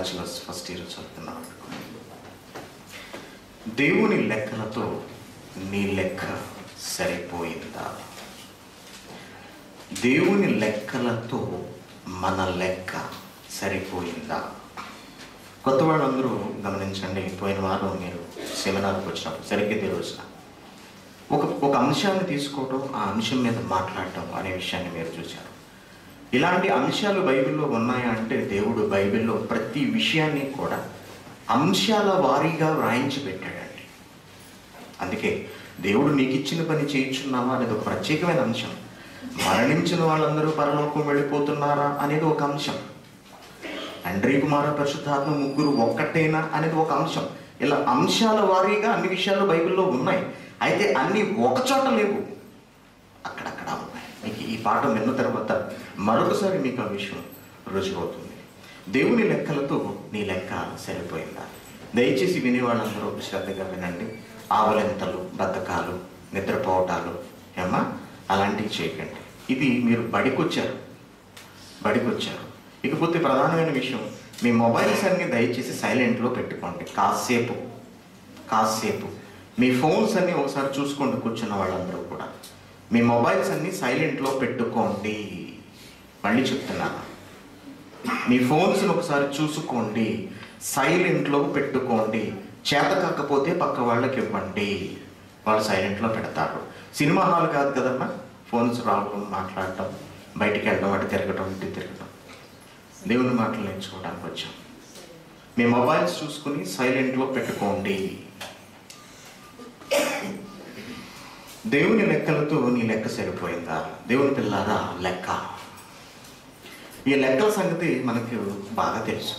Bachelors first year చదువుతున్నాను దేవుని లెక్కలతో నీ లెక్క సరిపోయిందా దేవుని లెక్కలతో మన లెక్క సరిపోయిందా కొత్త వాళ్ళందరూ గమనించండి పోయిన వారం మీరు సెమినార్కి వచ్చినప్పుడు సరిగ్గా ఇదే రోజున ఒక ఒక అంశాన్ని తీసుకోవడం ఆ అంశం మీద మాట్లాడటం అనే విషయాన్ని మీరు చూశారు ఇలాంటి అంశాలు బైబిల్లో ఉన్నాయా అంటే దేవుడు బైబిల్లో ప్రతి విషయాన్ని కూడా అంశాల వారీగా వ్రాయించి పెట్టాడండి అందుకే దేవుడు నీకు ఇచ్చిన పని చేయించున్నావా అనేది ఒక ప్రత్యేకమైన అంశం మరణించిన వాళ్ళందరూ పరలోకం వెళ్ళిపోతున్నారా అనేది ఒక అంశం తండ్రి కుమార పరిశుద్ధాత్మ ముగ్గురు ఒక్కటేనా అనేది ఒక అంశం ఇలా అంశాల వారీగా అన్ని విషయాలు బైబిల్లో ఉన్నాయి అయితే అన్ని ఒక చోట లేవు అక్కడక్కడ ఉన్నాయి మీకు ఈ పాఠం విన్న తర్వాత మరొకసారి మీకు ఆ విషయం రుజువవుతుంది దేవుని లెక్కలతో నీ లెక్క సరిపోయిందా దయచేసి వినేవాళ్ళందరూ శ్రద్ధగా వినండి ఆవలింతలు బద్ధకాలు నిద్రపోవటాలు ఏమా అలాంటివి చేయకండి ఇది మీరు బడికొచ్చారు బడికొచ్చారు ఇకపోతే ప్రధానమైన విషయం మీ మొబైల్స్ అన్ని దయచేసి సైలెంట్లో పెట్టుకోండి కాసేపు కాసేపు మీ ఫోన్స్ అన్ని ఒకసారి చూసుకోండి కూర్చున్న వాళ్ళందరూ కూడా మీ మొబైల్స్ అన్ని సైలెంట్లో పెట్టుకోండి మళ్ళీ చెప్తున్నాను మీ ఫోన్స్ని ఒకసారి చూసుకోండి సైలెంట్లో పెట్టుకోండి చేత కాకపోతే పక్క వాళ్ళకి ఇవ్వండి వాళ్ళు సైలెంట్లో పెడతారు సినిమా హాల్ కాదు కదమ్మా ఫోన్స్ రావడం మాట్లాడటం బయటికి వెళ్ళడం అటు తిరగటం ఇటు తిరగటం దేవుని మాటలు నేర్చుకోవడానికి వచ్చాం మీ మొబైల్స్ చూసుకుని సైలెంట్లో పెట్టుకోండి దేవుని లెక్కలతో నీ లెక్క సరిపోయిందా దేవుని పిల్లారా లెక్క ఈ లెక్కల సంగతి మనకు బాగా తెలుసు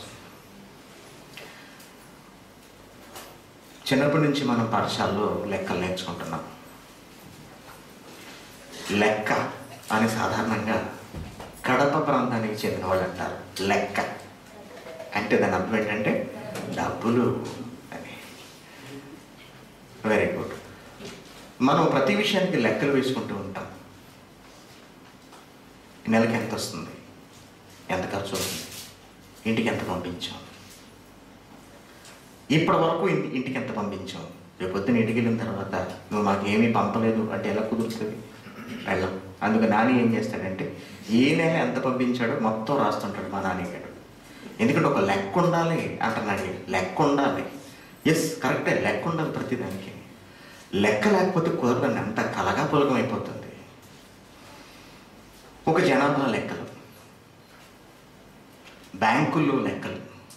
చిన్నప్పటి నుంచి మనం పాఠశాలలో లెక్కలు నేర్చుకుంటున్నాం లెక్క అని సాధారణంగా కడప ప్రాంతానికి చెందిన వాళ్ళు అంటారు లెక్క అంటే దాని అర్థం ఏంటంటే డబ్బులు అని వెరీ గుడ్ మనం ప్రతి విషయానికి లెక్కలు వేసుకుంటూ ఉంటాం ఈ నెలకి ఎంత వస్తుంది ఎంత ఖర్చు అవుతుంది ఇంటికి ఎంత పంపించాం ఇప్పటి వరకు ఇన్- ఇంటికి ఎంత పంపించాం రేపు పొద్దున్న ఇంటికి వెళ్ళిన తర్వాత నువ్వు మాకు ఏమీ పంపలేదు అంటే ఎలా కుదురుతుంది వెళ్ళం అందుకు నాని ఏం చేస్తాడంటే ఏ నెల ఎంత పంపించాడో మొత్తం రాస్తుంటాడు మా నాన్నగారు ఎందుకంటే ఒక లెక్క ఉండాలి అంటున్నాడు ఈయన. లెక్క ఉండాలి ఎస్ కరెక్టే లెక్క ఉండాలి ప్రతిదానికి లెక్క లేకపోతే కుదరదండి అంత కలగా పులగం అయిపోతుంది ఒక జనాభా లెక్కలు బ్యాంకుల్లో లెక్కలు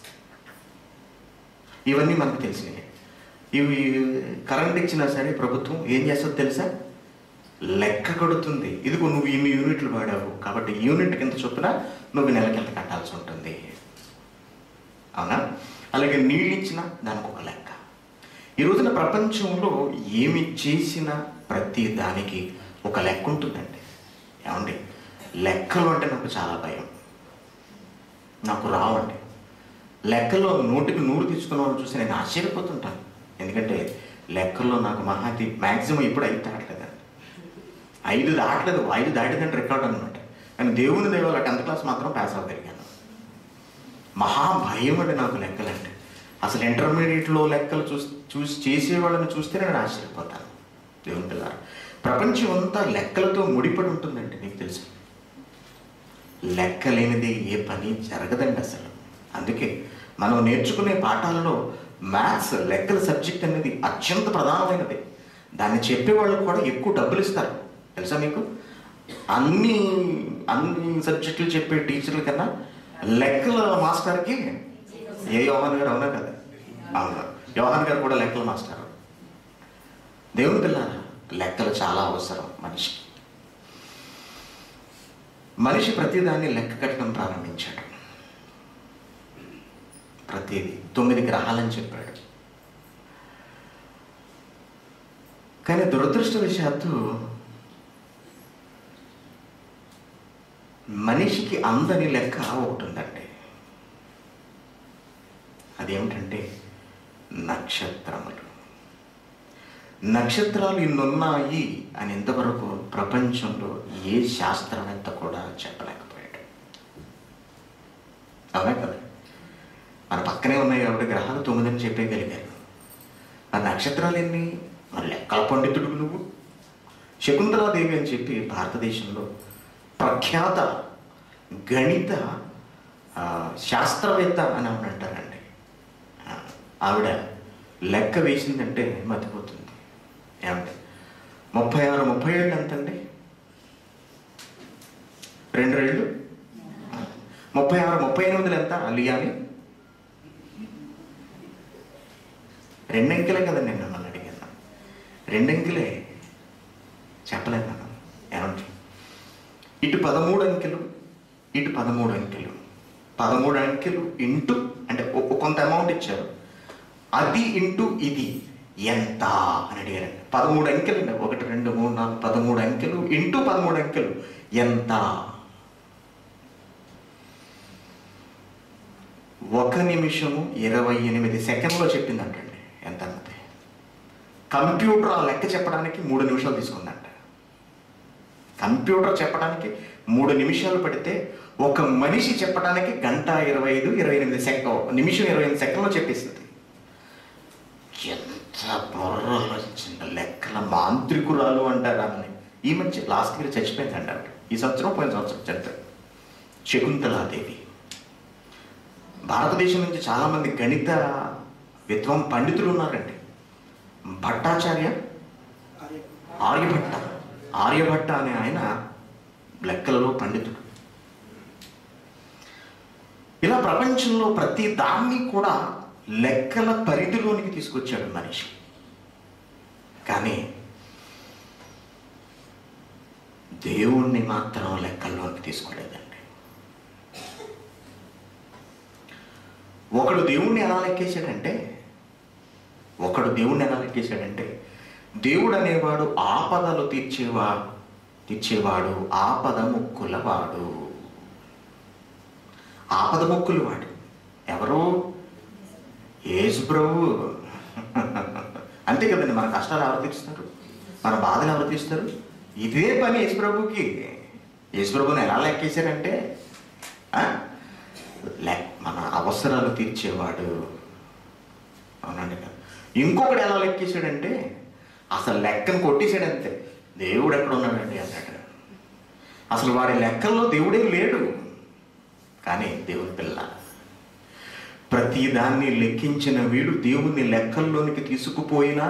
ఇవన్నీ మనకు తెలిసినవి ఇవి కరెంట్ ఇచ్చినా సరే ప్రభుత్వం ఏం చేస్తుందో తెలుసా లెక్క కడుతుంది ఇదిగో నువ్వు ఇన్ని యూనిట్లు వాడావు కాబట్టి యూనిట్ కింద చొప్పున నువ్వు నెలకి ఎంత కట్టాల్సి ఉంటుంది అవునా అలాగే నీళ్ళు ఇచ్చినా దానికి ఒక లెక్క ఈ రోజున ప్రపంచంలో ఏమి చేసినా ప్రతి దానికి ఒక లెక్క ఉంటుందండి ఏమండి లెక్కలు అంటే నాకు చాలా భయం నాకు రావండి లెక్కలో నూటికి నూరు తీసుకున్న వాళ్ళు చూసి నేను ఆశ్చర్యపోతుంటాను ఎందుకంటే లెక్కల్లో నాకు మహాతి మ్యాక్సిమం ఇప్పుడు ఐదు దాటలేదండి ఐదు దాటలేదు ఐదు దాటిందంటే రికార్డ్ అనమాట కానీ దేవుని దేవాల టెన్త్ క్లాస్ మాత్రం పాస్ అవ్వగలిగాను మహా భయం అండి నాకు లెక్కలంటే అసలు ఇంటర్మీడియట్లో లెక్కలు చూసి చూసి చేసే వాళ్ళని చూస్తే నేను ఆశ్చర్యపోతాను దేవుని పిల్లలు ప్రపంచం అంతా లెక్కలతో ముడిపడి ఉంటుందండి నీకు తెలుసు లెక్క లేనిది ఏ పని జరగదండి అసలు అందుకే మనం నేర్చుకునే పాఠాలలో మ్యాథ్స్ లెక్కల సబ్జెక్ట్ అనేది అత్యంత ప్రధానమైనది దాన్ని చెప్పే వాళ్ళు కూడా ఎక్కువ డబ్బులు ఇస్తారు తెలుసా మీకు అన్ని అన్ని సబ్జెక్టులు చెప్పే టీచర్ల కన్నా లెక్కల మాస్టర్కి ఏ యోహాన్ గారు అవునా కదా అవును యోహాన్ గారు కూడా లెక్కల మాస్టర్ దేవుని పిల్ల లెక్కలు చాలా అవసరం మనిషికి మనిషి ప్రతిదాన్ని లెక్క కట్టడం ప్రారంభించాడు ప్రతిదీ తొమ్మిది గ్రహాలని చెప్పాడు కానీ దురదృష్టవశాత్తు మనిషికి అందని లెక్క ఒకటి ఉందండి అదేమిటంటే నక్షత్రములు నక్షత్రాలు ఇన్నున్నాయి అని ఇంతవరకు ప్రపంచంలో ఏ శాస్త్రవేత్త కూడా చెప్పలేకపోయాడు అవునా కదా మన పక్కనే ఉన్నాయి కాబట్టి గ్రహాలు తొమ్మిదని చెప్పేయగలిగారు ఆ నక్షత్రాలు ఎన్ని మరి లెక్కల పండితుడు నువ్వు శకుంతలాదేవి అని చెప్పి భారతదేశంలో ప్రఖ్యాత గణిత ఆ, శాస్త్రవేత్త అని ఆవిడ అంటారండి ఆ, ఆవిడ లెక్క వేసిందంటే మతిపోతుంది ఏమంటే ముప్పై ఆరు ముప్పై ఏళ్ళు ఎంతండి రెండు రెండు ముప్పై ఆరు ముప్పై ఎనిమిదిలు ఎంత అలియాలి రెండంకెలే కదండి నేను మిమ్మల్ని అడిగాను రెండంకెలే చెప్పలేదు మనం ఏమంటే ఇటు పదమూడు అంకెలు ఇటు పదమూడు అంకెలు పదమూడు అంకెలు ఇంటూ అంటే ఒక- కొంత అమౌంట్ ఇచ్చారు అది ఇంటూ ఇది ఎంత అని అడిగారండి పదమూడు అంకెలు అండి ఒకటి రెండు మూడు నాలుగు పదమూడు అంకెలు ఇంటూ పదమూడు అంకెలు ఎంత ఒక నిమిషము ఇరవై ఎనిమిది సెకండ్లో చెప్పిందంటండి ఎంత అన్నది కంప్యూటర్ ఆ లెక్క చెప్పడానికి మూడు నిమిషాలు తీసుకుందంట కంప్యూటర్ చెప్పడానికి మూడు నిమిషాలు పడితే ఒక మనిషి చెప్పడానికి గంట ఇరవై ఐదు ఇరవై ఎనిమిది సెకండ్ నిమిషం ఇరవై ఎనిమిది సెకండ్లో చెప్పేస్తుంది ఎంత బుర్రలోచించిన లెక్కల మాంత్రికురాలు అంటారు ఆమెని ఈ మధ్య లాస్ట్ ఇయర్ చచ్చిపోయిందండి ఆవిడ ఈ సంవత్సరం పోయిన సంవత్సరం చనిపోయింది శకుంతలాదేవి భారతదేశం నుంచి చాలామంది గణిత విద్వాం పండితులు ఉన్నారండి భట్టాచార్య ఆర్యభట్ట ఆర్యభట్ట అనే ఆయన లెక్కలలో పండితుడు ఇలా ప్రపంచంలో ప్రతి దాన్ని కూడా లెక్కల పరిధిలోనికి తీసుకొచ్చాడు మనిషి కానీ దేవుణ్ణి మాత్రం లెక్కల్లోకి తీసుకోలేదండి ఒకడు దేవుణ్ణి ఎలా లెక్కేశాడంటే ఒకడు దేవుణ్ణి ఎలా లెక్కేశాడంటే దేవుడు అనేవాడు ఆపదలు తీర్చేవా తీర్చేవాడు ఆపద ముక్కులవాడు ఆపద ముక్కులు వాడు ఎవరు యేసు ప్రభు అంతే కదండి మన కష్టాలు ఎవరు తీరుస్తారు మన బాధలు ఎవరు తీరుస్తారు ఇదే పని యేసు ప్రభుకి యేసు ప్రభుని ఎలా లెక్కేశారంటే ఆ? లెక్ మన అవసరాలు తీర్చేవాడు అవునండి కదా ఇంకొకడు ఎలా లెక్కేశాడంటే అసలు లెక్కను కొట్టేశాడు అంతే దేవుడు ఎక్కడ ఉన్నాడండి అన్నాడు అసలు వాడి లెక్కల్లో దేవుడే లేడు కానీ దేవుని పిల్ల ప్రతి దాన్ని లెక్కించిన వీడు దేవుని లెక్కల్లోనికి తీసుకుపోయినా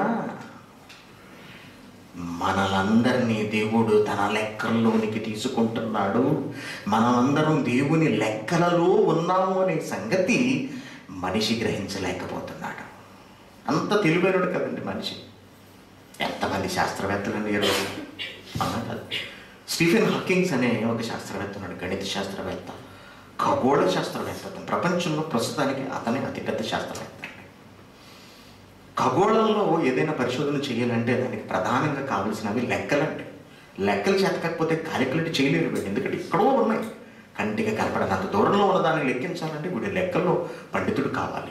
మనలందరినీ దేవుడు తన లెక్కల్లోనికి తీసుకుంటున్నాడు మనమందరం దేవుని లెక్కలలో ఉన్నాము అనే సంగతి మనిషి గ్రహించలేకపోతున్నాడు అంత తెలివైనడు కదండి మనిషి ఎంతమంది శాస్త్రవేత్తలు ఈరోజు అవునా కాదు స్టీఫెన్ హాకింగ్స్ అనే ఒక శాస్త్రవేత్త ఉన్నాడు గణిత శాస్త్రవేత్త ఖగోళ శాస్త్రవేత్త అతను ప్రపంచంలో ప్రస్తుతానికి అతనే అతిపెద్ద శాస్త్రవేత్త అండి ఖగోళంలో ఏదైనా పరిశోధన చేయాలంటే దానికి ప్రధానంగా కావాల్సినవి లెక్కలండి లెక్కలు చేతకపోతే క్యాలిక్యులేట్ చేయలేరు వీడు ఎందుకంటే ఎక్కడో ఉన్నాయి కంటిగా కనపడనంత దూరంలో ఉన్న దాన్ని లెక్కించాలంటే వీడి లెక్కల్లో పండితుడు కావాలి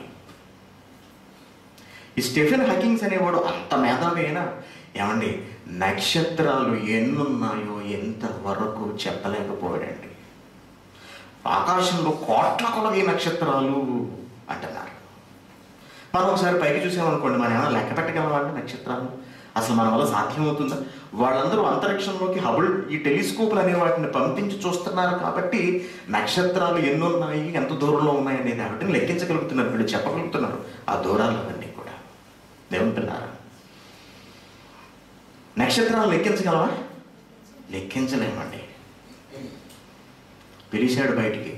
ఈ స్టెఫెన్ హకింగ్స్ అనేవాడు అంత మేధావి అయినా ఏమండి నక్షత్రాలు ఎన్నున్నాయో ఎంత వరకు చెప్పలేకపోయాడండి ఆకాశంలో కోట్ల కొలది నక్షత్రాలు అంటున్నారు మనం ఒకసారి పైకి చూసామనుకోండి మనం ఏమైనా లెక్క పెట్టగలమా అంటే నక్షత్రాలు అసలు మన వల్ల సాధ్యమవుతుందా వాళ్ళందరూ అంతరిక్షంలోకి హబుల్ ఈ టెలిస్కోపులు అనే వాటిని పంపించి చూస్తున్నారు కాబట్టి నక్షత్రాలు ఎన్నున్నాయి ఎంత దూరంలో ఉన్నాయి అనేది వాటిని లెక్కించగలుగుతున్నారు వీళ్ళు చెప్పగలుగుతున్నారు ఆ దూరాలు అవన్నీ కూడా దేవుని పిల్లారా నక్షత్రాలు లెక్కించగలవా లెక్కించలేమండి పిలిచాడు బయటికి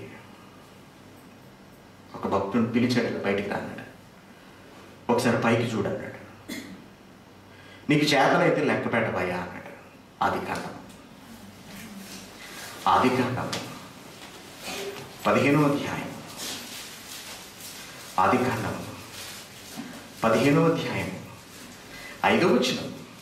ఒక భక్తుని పిలిచాడు ఇలా బయటికి రా అన్నాడు ఒకసారి పైకి చూడన్నాడు నీకు చేతనైతే లెక్క పెట్టబోయా అన్నాడు ఆది కాండం ఆది కాండం పదిహేనో అధ్యాయం ఆది కాండం పదిహేనో అధ్యాయం ఐదో వచ్చిన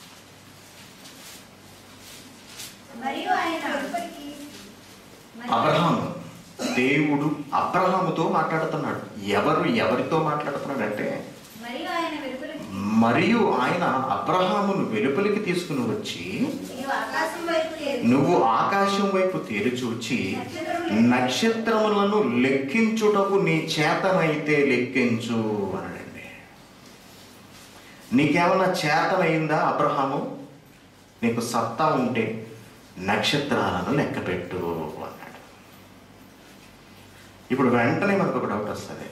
మరియు ఆయన అబ్రహాము దేవుడు అబ్రహాముతో మాట్లాడుతున్నాడు ఎవరు ఎవరితో మాట్లాడుతున్నాడు అంటే మరియు ఆయన వెలుపలికి మరియు ఆయన అబ్రహామును వెలుపలికి తీసుకుని వచ్చి నీవు ఆకాశం వైపు నువ్వు ఆకాశం వైపు తెరిచూచి నక్షత్రములను లెక్కించుటకు నీ చేతనైతే లెక్కించు అన్నాడండి నీకేమన్నా చేతనైందా అబ్రహాము నీకు సత్తా ఉంటే నక్షత్రాలను లెక్క పెట్టు అన్నాడు ఇప్పుడు వెంటనే మనకు ఒక డౌట్ వస్తుంది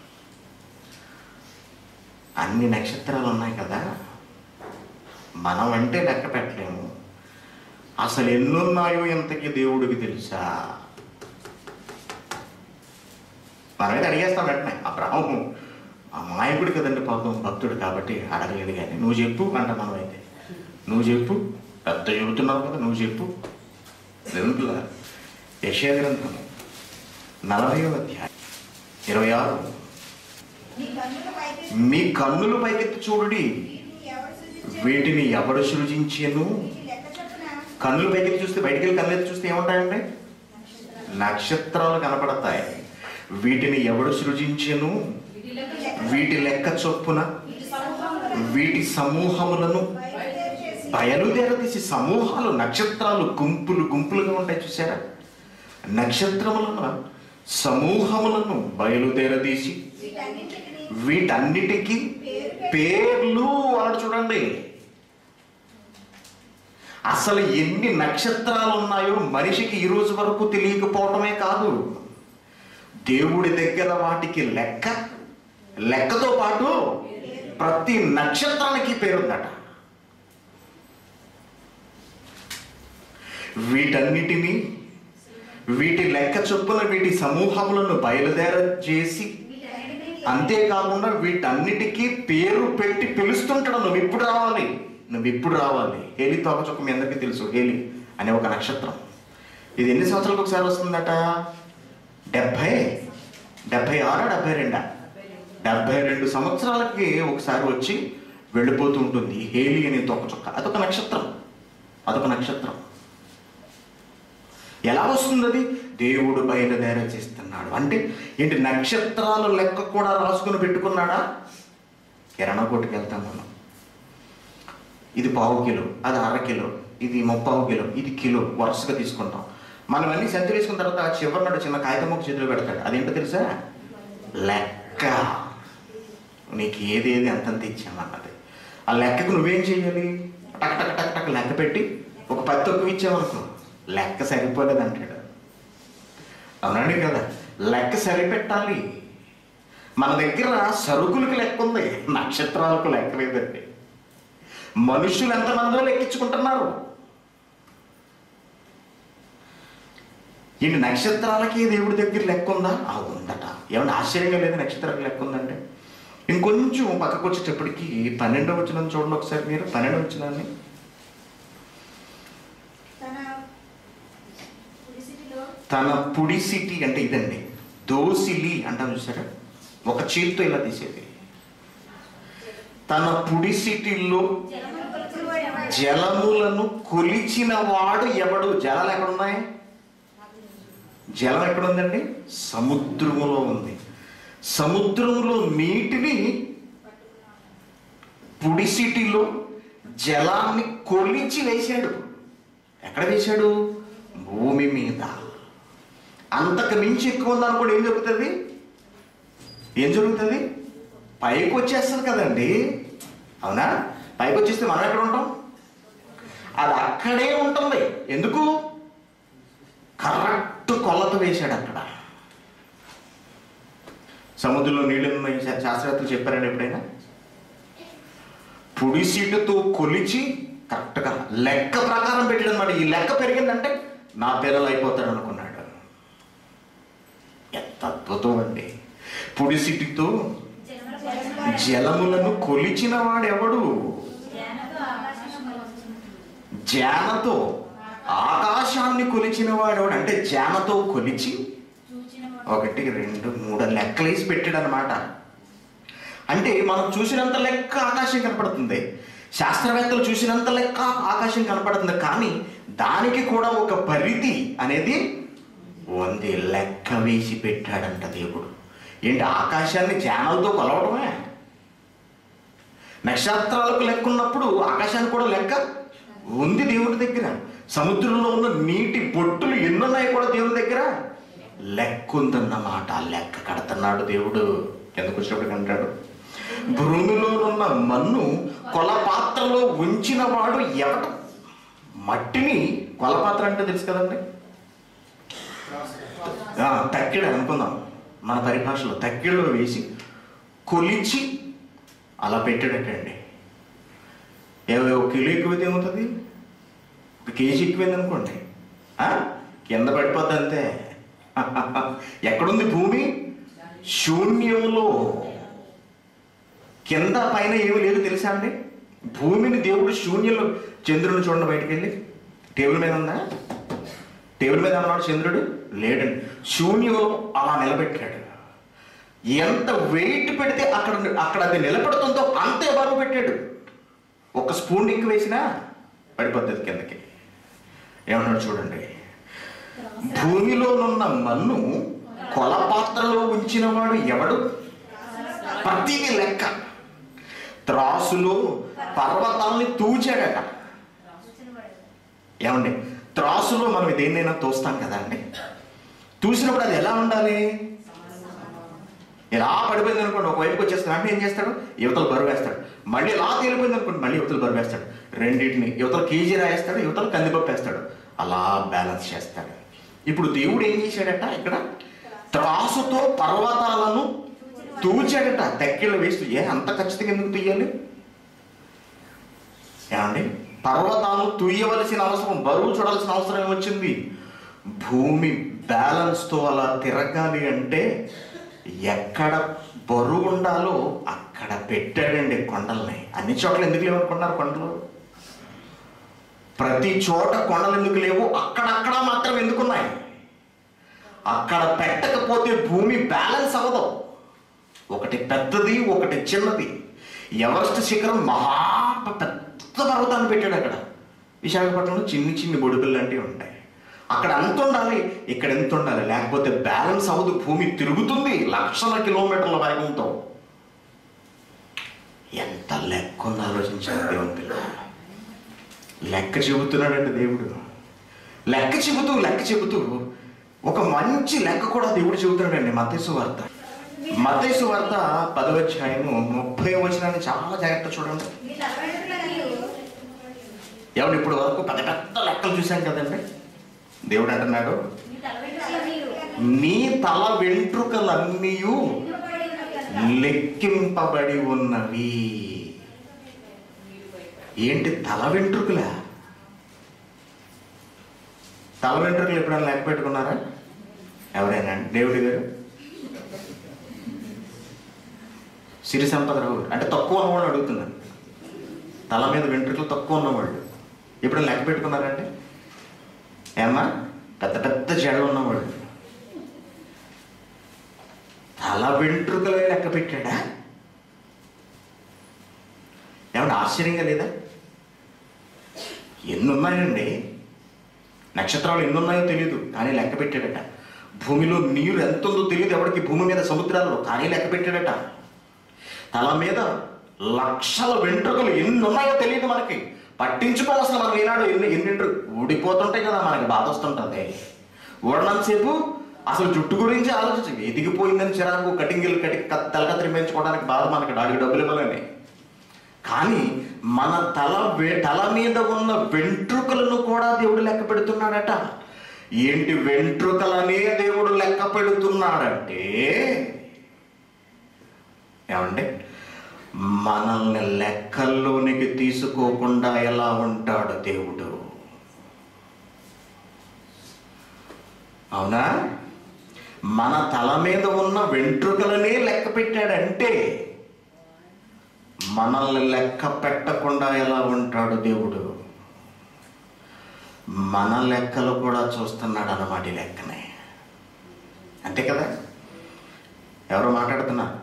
అన్ని నక్షత్రాలు ఉన్నాయి కదా మనం అంటే లెక్క పెట్టలేము అసలు ఎన్నున్నాయో ఎంతకి దేవుడికి తెలుసా మనమైతే అడిగేస్తాం వెంటనే అబ్రహము అమాయకుడు కదండి పాపం భక్తుడు కాబట్టి అడగలేదు కానీ నువ్వు చెప్పు అంట మనమైతే నువ్వు చెప్పు పెద్ద చెబుతున్నావు కదా నువ్వు చెప్పు దేవునిలా యశయ గ్రంథము నలభై అధ్యాయం ఇరవై ఆరు నీ కన్నుల పైకి మీ కన్నులు పైకెత్తి చూడుడి వీటిని ఎవడు వీటిని ఎవడు సృజించెను? సృజించెను వీటి లెక్క చొప్పున కన్నులు పైకెత్తి చూస్తే బయటికి వెళ్ళి కన్నులు ఎత్తి చూస్తే ఏముంటాయండి నక్షత్రాలు. నక్షత్రాలు కనపడతాయి వీటిని ఎవడు సృజించెను వీటి లెక్క వీటి లెక్క చొప్పున వీటి సమూహములను వీటి సమూహములను బయలుదేరి చేసి బయలుదేరదీసి సమూహాలు నక్షత్రాలు గుంపులు గుంపులుగా ఉంటాయి చూసారా నక్షత్రములను సమూహములను బయలుదేరదీసి వీటన్నిటిని వీటన్నిటికీ పేరు పేర్లు అని చూడండి అసలు ఎన్ని నక్షత్రాలు ఉన్నాయో మనిషికి ఈ రోజు వరకు తెలియకపోవటమే కాదు దేవుడి దగ్గర వాటికి లెక్క లెక్కతో పాటు ప్రతి నక్షత్రానికి పేరుందట వీటన్నిటినీ వీటి లెక్క చొప్పున వీటి సమూహములను బయలుదేర చేసి వీటన్నిటిని అంతేకాకుండా వీటన్నిటికీ పేరు పెట్టి పిలుస్తుంటాడు నువ్వు ఇప్పుడు రావాలి నువ్వు ఇప్పుడు రావాలి హేలి తోకచుక్క మీ అందరికీ తెలుసు హేలి అనే ఒక నక్షత్రం ఇది ఎన్ని సంవత్సరాలకు ఒకసారి వస్తుందట డెబ్భై డెబ్భై ఆరా డెబ్భై రెండా డెబ్భై రెండు సంవత్సరాలకి ఒకసారి వచ్చి వెళ్ళిపోతూ ఉంటుంది ఈ హేలి అనే తోకచుక్క అదొక నక్షత్రం అదొక నక్షత్రం ఎలా వస్తుంది అది దేవుడు బయలుదేర చేస్తున్నాడు అంటే ఏంటి నక్షత్రాలు లెక్క కూడా రాసుకుని పెట్టుకున్నాడా ఎరణకోటికి వెళ్తాం మనం ఇది పావు కిలో అది అర కిలో ఇది ముప్పావు కిలో ఇది కిలో వరుసగా తీసుకుంటాం మనం అన్ని సంచి వేసుకున్న తర్వాత ఆ చివరి నాడు చిన్న కాగితం ఒక చేతిలో పెడతాడు అదేంటో తెలుసా లెక్క నీకు ఏది ఏది ఎంతంత ఇచ్చామన్నది ఆ లెక్కకు నువ్వేం చేయాలి టక్ టక్ టక్ టక్ లెక్క పెట్టి ఒక పది తక్కువ ఇచ్చావనుకో లెక్క సరిపోలేదు అంటాడు అవునండి కదా లెక్క సరిపెట్టాలి మన దగ్గర సరుకులకు లెక్క ఉంది నక్షత్రాలకు లెక్క లేదండి మనుషులు ఎంతమందో లెక్కించుకుంటున్నారు ఈ నక్షత్రాలకి దేవుడి దగ్గర లెక్క ఉందా ఆ ఉందట ఏమన్నా ఆశ్చర్యంగా లేదు నక్షత్రాలకు లెక్క ఉందంటే ఇంకొంచెం పక్కకు వచ్చేటప్పటికి పన్నెండవ వచ్చిన చూడండి ఒకసారి మీరు పన్నెండవ వచ్చినాన్ని తన పుడిసిటిలో తన పుడిసిటి అంటే ఇదండి దోసిలి అంటాం చూసారా ఒక చేతితో ఇలా తీసేది తన పుడిసిటిలో జలములు కొలుచువాడు జలములను కొలిచిన వాడు ఎవడు జలాలు ఎక్కడున్నాయి జలం ఎక్కడుందండి సముద్రములో ఉంది సముద్రములో నీటిని పుడిసిటిలో జలాన్ని కొలిచి వేశాడు ఎక్కడ వేశాడు భూమి మీద అంతకు మించి ఎక్కువ ఉందనుకోండి ఏం జరుగుతుంది ఏం జరుగుతుంది పైకి వచ్చేస్తుంది కదండి అవునా పైకి వచ్చేస్తే మనం ఎక్కడ ఉంటాం అది అక్కడే ఉంటుంది ఎందుకు కరెక్ట్ కొలత వేశాడు అక్కడ సముద్రంలో నీళ్ళు ఉన్నాయి శా- శాస్త్రవేత్తలు చెప్పారండి ఎప్పుడైనా పుడి సీటుతో కొలిచి కరెక్ట్గా లెక్క ప్రకారం పెట్టాడు అనమాట ఈ లెక్క పెరిగిందంటే నా పిల్లలు అయిపోతాడు అనుకున్నాడు ఎంత అద్భుతం అండి పుడి సీటుతో జలముల జలములను కొలిచిన వాడెవడు జ్ఞానతో ఆకాశం జానతో ఆకాశాన్ని కొలిచిన వాడెవడు అంటే జానతో కొలిచి చూచిన ఒకటి రెండు మూడు లెక్కలేసి పెట్టాడు అనమాట అంటే మనం చూసినంత లెక్క ఆకాశం కనపడుతుంది శాస్త్రవేత్తలు చూసినంత లెక్క ఆకాశం కనపడుతుంది కానీ దానికి కూడా ఒక పరిధి అనేది ఉంది లెక్క వేసి పెట్టాడంట దేవుడు ఏంటి ఆకాశాన్ని ఛానల్తో కొలవడమే నక్షత్రాలకు లెక్క ఉన్నప్పుడు ఆకాశానికి కూడా లెక్క ఉంది దేవుడి దగ్గర సముద్రంలో ఉన్న నీటి బొట్టులు ఎన్నున్నాయి కూడా దేవుని దగ్గర లెక్క ఉందన్నమాట లెక్క కడుతున్నాడు దేవుడు ఎందుకు వచ్చినప్పుడు అంటాడు భూమిలో ఉన్న మన్ను కొల పాత్రలో ఉంచిన వాడు ఎవడు మట్టిని కొల పాత్ర అంటే తెలుసు కదండి ఆ, తక్కెడ అనుకుందాం మన పరిభాషలో తక్కెడలో వేసి కొలిచి అలా పెట్టాడటండి ఏ- ఒక కిలో ఎక్కువైతే ఏమవుతుంది ఒక కేజీ ఎక్కువైంది అనుకోండి ఆ? కింద పడిపోద్ది అంతే ఎక్కడుంది భూమి శూన్యంలో కింద పైన ఏమీ లేదు తెలుసా అండి భూమిని దేవుడు శూన్యంలో చంద్రుని చూడండి బయటికి వెళ్ళి టేబుల్ మీద ఉందా టేబుల్ మీద ఉన్నాడు చంద్రుడు లేడండి శూన్యంలో అలా నిలబెట్టాడు ఎంత వెయిట్ పెడితే అక్కడ అక్కడ అది నిలబడుతుందో అంతే బరువు పెట్టాడు ఒక స్పూన్ ఎక్కువ వేసినా పడిపోతుంది కిందకి ఏమన్నాడు చూడండి భూమిలోనున్న మన్ను కొల పాత్రలో ఉంచిన వాడు ఎవడు ప్రతిదీ లెక్క త్రాసులో పర్వతాల్ని తూచాడట ఏమండి త్రాసులో మనం దేన్నైనా తోస్తాం కదా అండి తూసినప్పుడు అది ఎలా ఉండాలి ఇలా పడిపోయింది అనుకోండి ఒకవైపుకి వచ్చేస్తాడు అంటే ఏం చేస్తాడు యువతలు బరువు వేస్తాడు మళ్ళీ ఇలా తేలిపోయింది అనుకోండి మళ్ళీ యువతలు బరువు వేస్తాడు రెండింటిని యువతల కేజీ రాయేస్తాడు యువతలు కందిపప్పు వేస్తాడు అలా బ్యాలెన్స్ చేస్తాడు ఇప్పుడు దేవుడు ఏం చేశాడట ఇక్కడ త్రాసుతో పర్వతాలను తూచాడట తెక్కిళ్ళు వేస్తూ ఏ అంత ఖచ్చితంగా ఎందుకు తీయాలి ఏమండి పర్వతాలు తుయ్యవలసిన అవసరం బరువు చూడాల్సిన అవసరం ఏమొచ్చింది భూమి బ్యాలెన్స్తో అలా తిరగాలి అంటే ఎక్కడ బరువు ఉండాలో అక్కడ పెట్టాడండి కొండల్ని అన్ని చోట్ల ఎందుకు లేవనుకున్నారు కొండలు ప్రతి చోట కొండలు ఎందుకు లేవు అక్కడక్కడ మాత్రం ఎందుకున్నాయి అక్కడ పెట్టకపోతే భూమి బ్యాలెన్స్ అవ్వదు ఒకటి పెద్దది ఒకటి చిన్నది ఎవరెస్ట్ శిఖరం మహా పెద్ద పర్వతాన్ని పెట్టాడు అక్కడ విశాఖపట్నంలో చిన్ని చిన్ని బొడుగులు లాంటివి ఉంటాయి అక్కడ అంత ఉండాలి ఇక్కడ ఎంత ఉండాలి లేకపోతే బ్యాలెన్స్ అవ్వదు భూమి తిరుగుతుంది లక్షల కిలోమీటర్ల వేగంతో ఎంత లెక్క ఉందో ఆలోచించాలి దేవుని పిల్ల లెక్క చెబుతున్నాడండి దేవుడు లెక్క చెబుతూ లెక్క చెబుతూ ఒక మంచి లెక్క కూడా దేవుడు చెబుతున్నాడండి మతేసు వార్త మతేసు వార్త పదవధ్యాయము ముప్పై వచనాన్ని చాలా జాగ్రత్త చూడండి మీ తలవెంట్రుకలు ఎవరు ఇప్పుడు వరకు పెద్ద పెద్ద లెక్కలు చూశాం కదండి దేవుడు అంటున్నాడు మీ తలవెంట్రుకలు నీ తల వెంట్రుకలన్నీ నింపబడి ఉన్నవి కనుక లెక్కింపబడి ఉన్నవి ఏంటి తల వెంట్రుకలా తల వెంట్రుకలు ఎప్పుడైనా లెక్క పెట్టుకున్నారా ఎవరైనా దేవుడి గారు సిరి సంపద రావు అంటే తక్కువ ఉన్నవాళ్ళు అడుగుతున్నాను తల మీద వెంట్రుకలు తక్కువ ఉన్నవాళ్ళు ఎప్పుడైనా లెక్క పెట్టుకున్నారండి ఏమా పెద్ద పెద్ద జడలు ఉన్నవాళ్ళు తల వెంట్రుకలే లెక్క పెట్టాడా ఏమన్నా ఆశ్చర్యంగా లేదా ఎన్ని ఉన్నాయండి నక్షత్రాలు ఎన్ని ఉన్నాయో తెలియదు కానీ లెక్క పెట్టాడట భూమిలో నీరు ఎంత ఉందో తెలియదు ఎవరికి భూమి మీద సముద్రాల్లో కానీ లెక్క పెట్టాడట తల మీద లక్షల వెంట్రుకలు ఎన్ని ఉన్నాయో తెలియదు మనకి పట్టించుకోం అసలు మనం ఈనాడు ఎన్ని ఎన్ని వెంట్రు- ఊడిపోతుంటాయి కదా మనకి బాధ వస్తుంటుంది ఊడనంతసేపు అసలు జుట్టు గురించి ఆలోచించి ఎదిగిపోయిందని చిరాకు కటింగిల్ కటి క- తల కత్తిరించుకోవడానికి బాధ మనకి డాడీ డబ్బులు ఇవ్వాలని కానీ మన తల వే- తల మీద ఉన్న వెంట్రుకలను కూడా దేవుడు లెక్క పెడుతున్నాడట ఏంటి వెంట్రుకలనే దేవుడు లెక్క పెడుతున్నాడంటే ఏమండి మనల్ని లెక్కల్లోనికి తీసుకోకుండా ఎలా ఉంటాడు దేవుడు అవునా మన తల మీద ఉన్న వెంట్రుకలనే లెక్క పెట్టాడంటే మనల్ని లెక్క పెట్టకుండా ఎలా ఉంటాడు దేవుడు మన లెక్కలు కూడా చూస్తున్నాడు అన్నమాట ఈ లెక్కనే అంతే కదా ఎవరు మాట్లాడుతున్నారు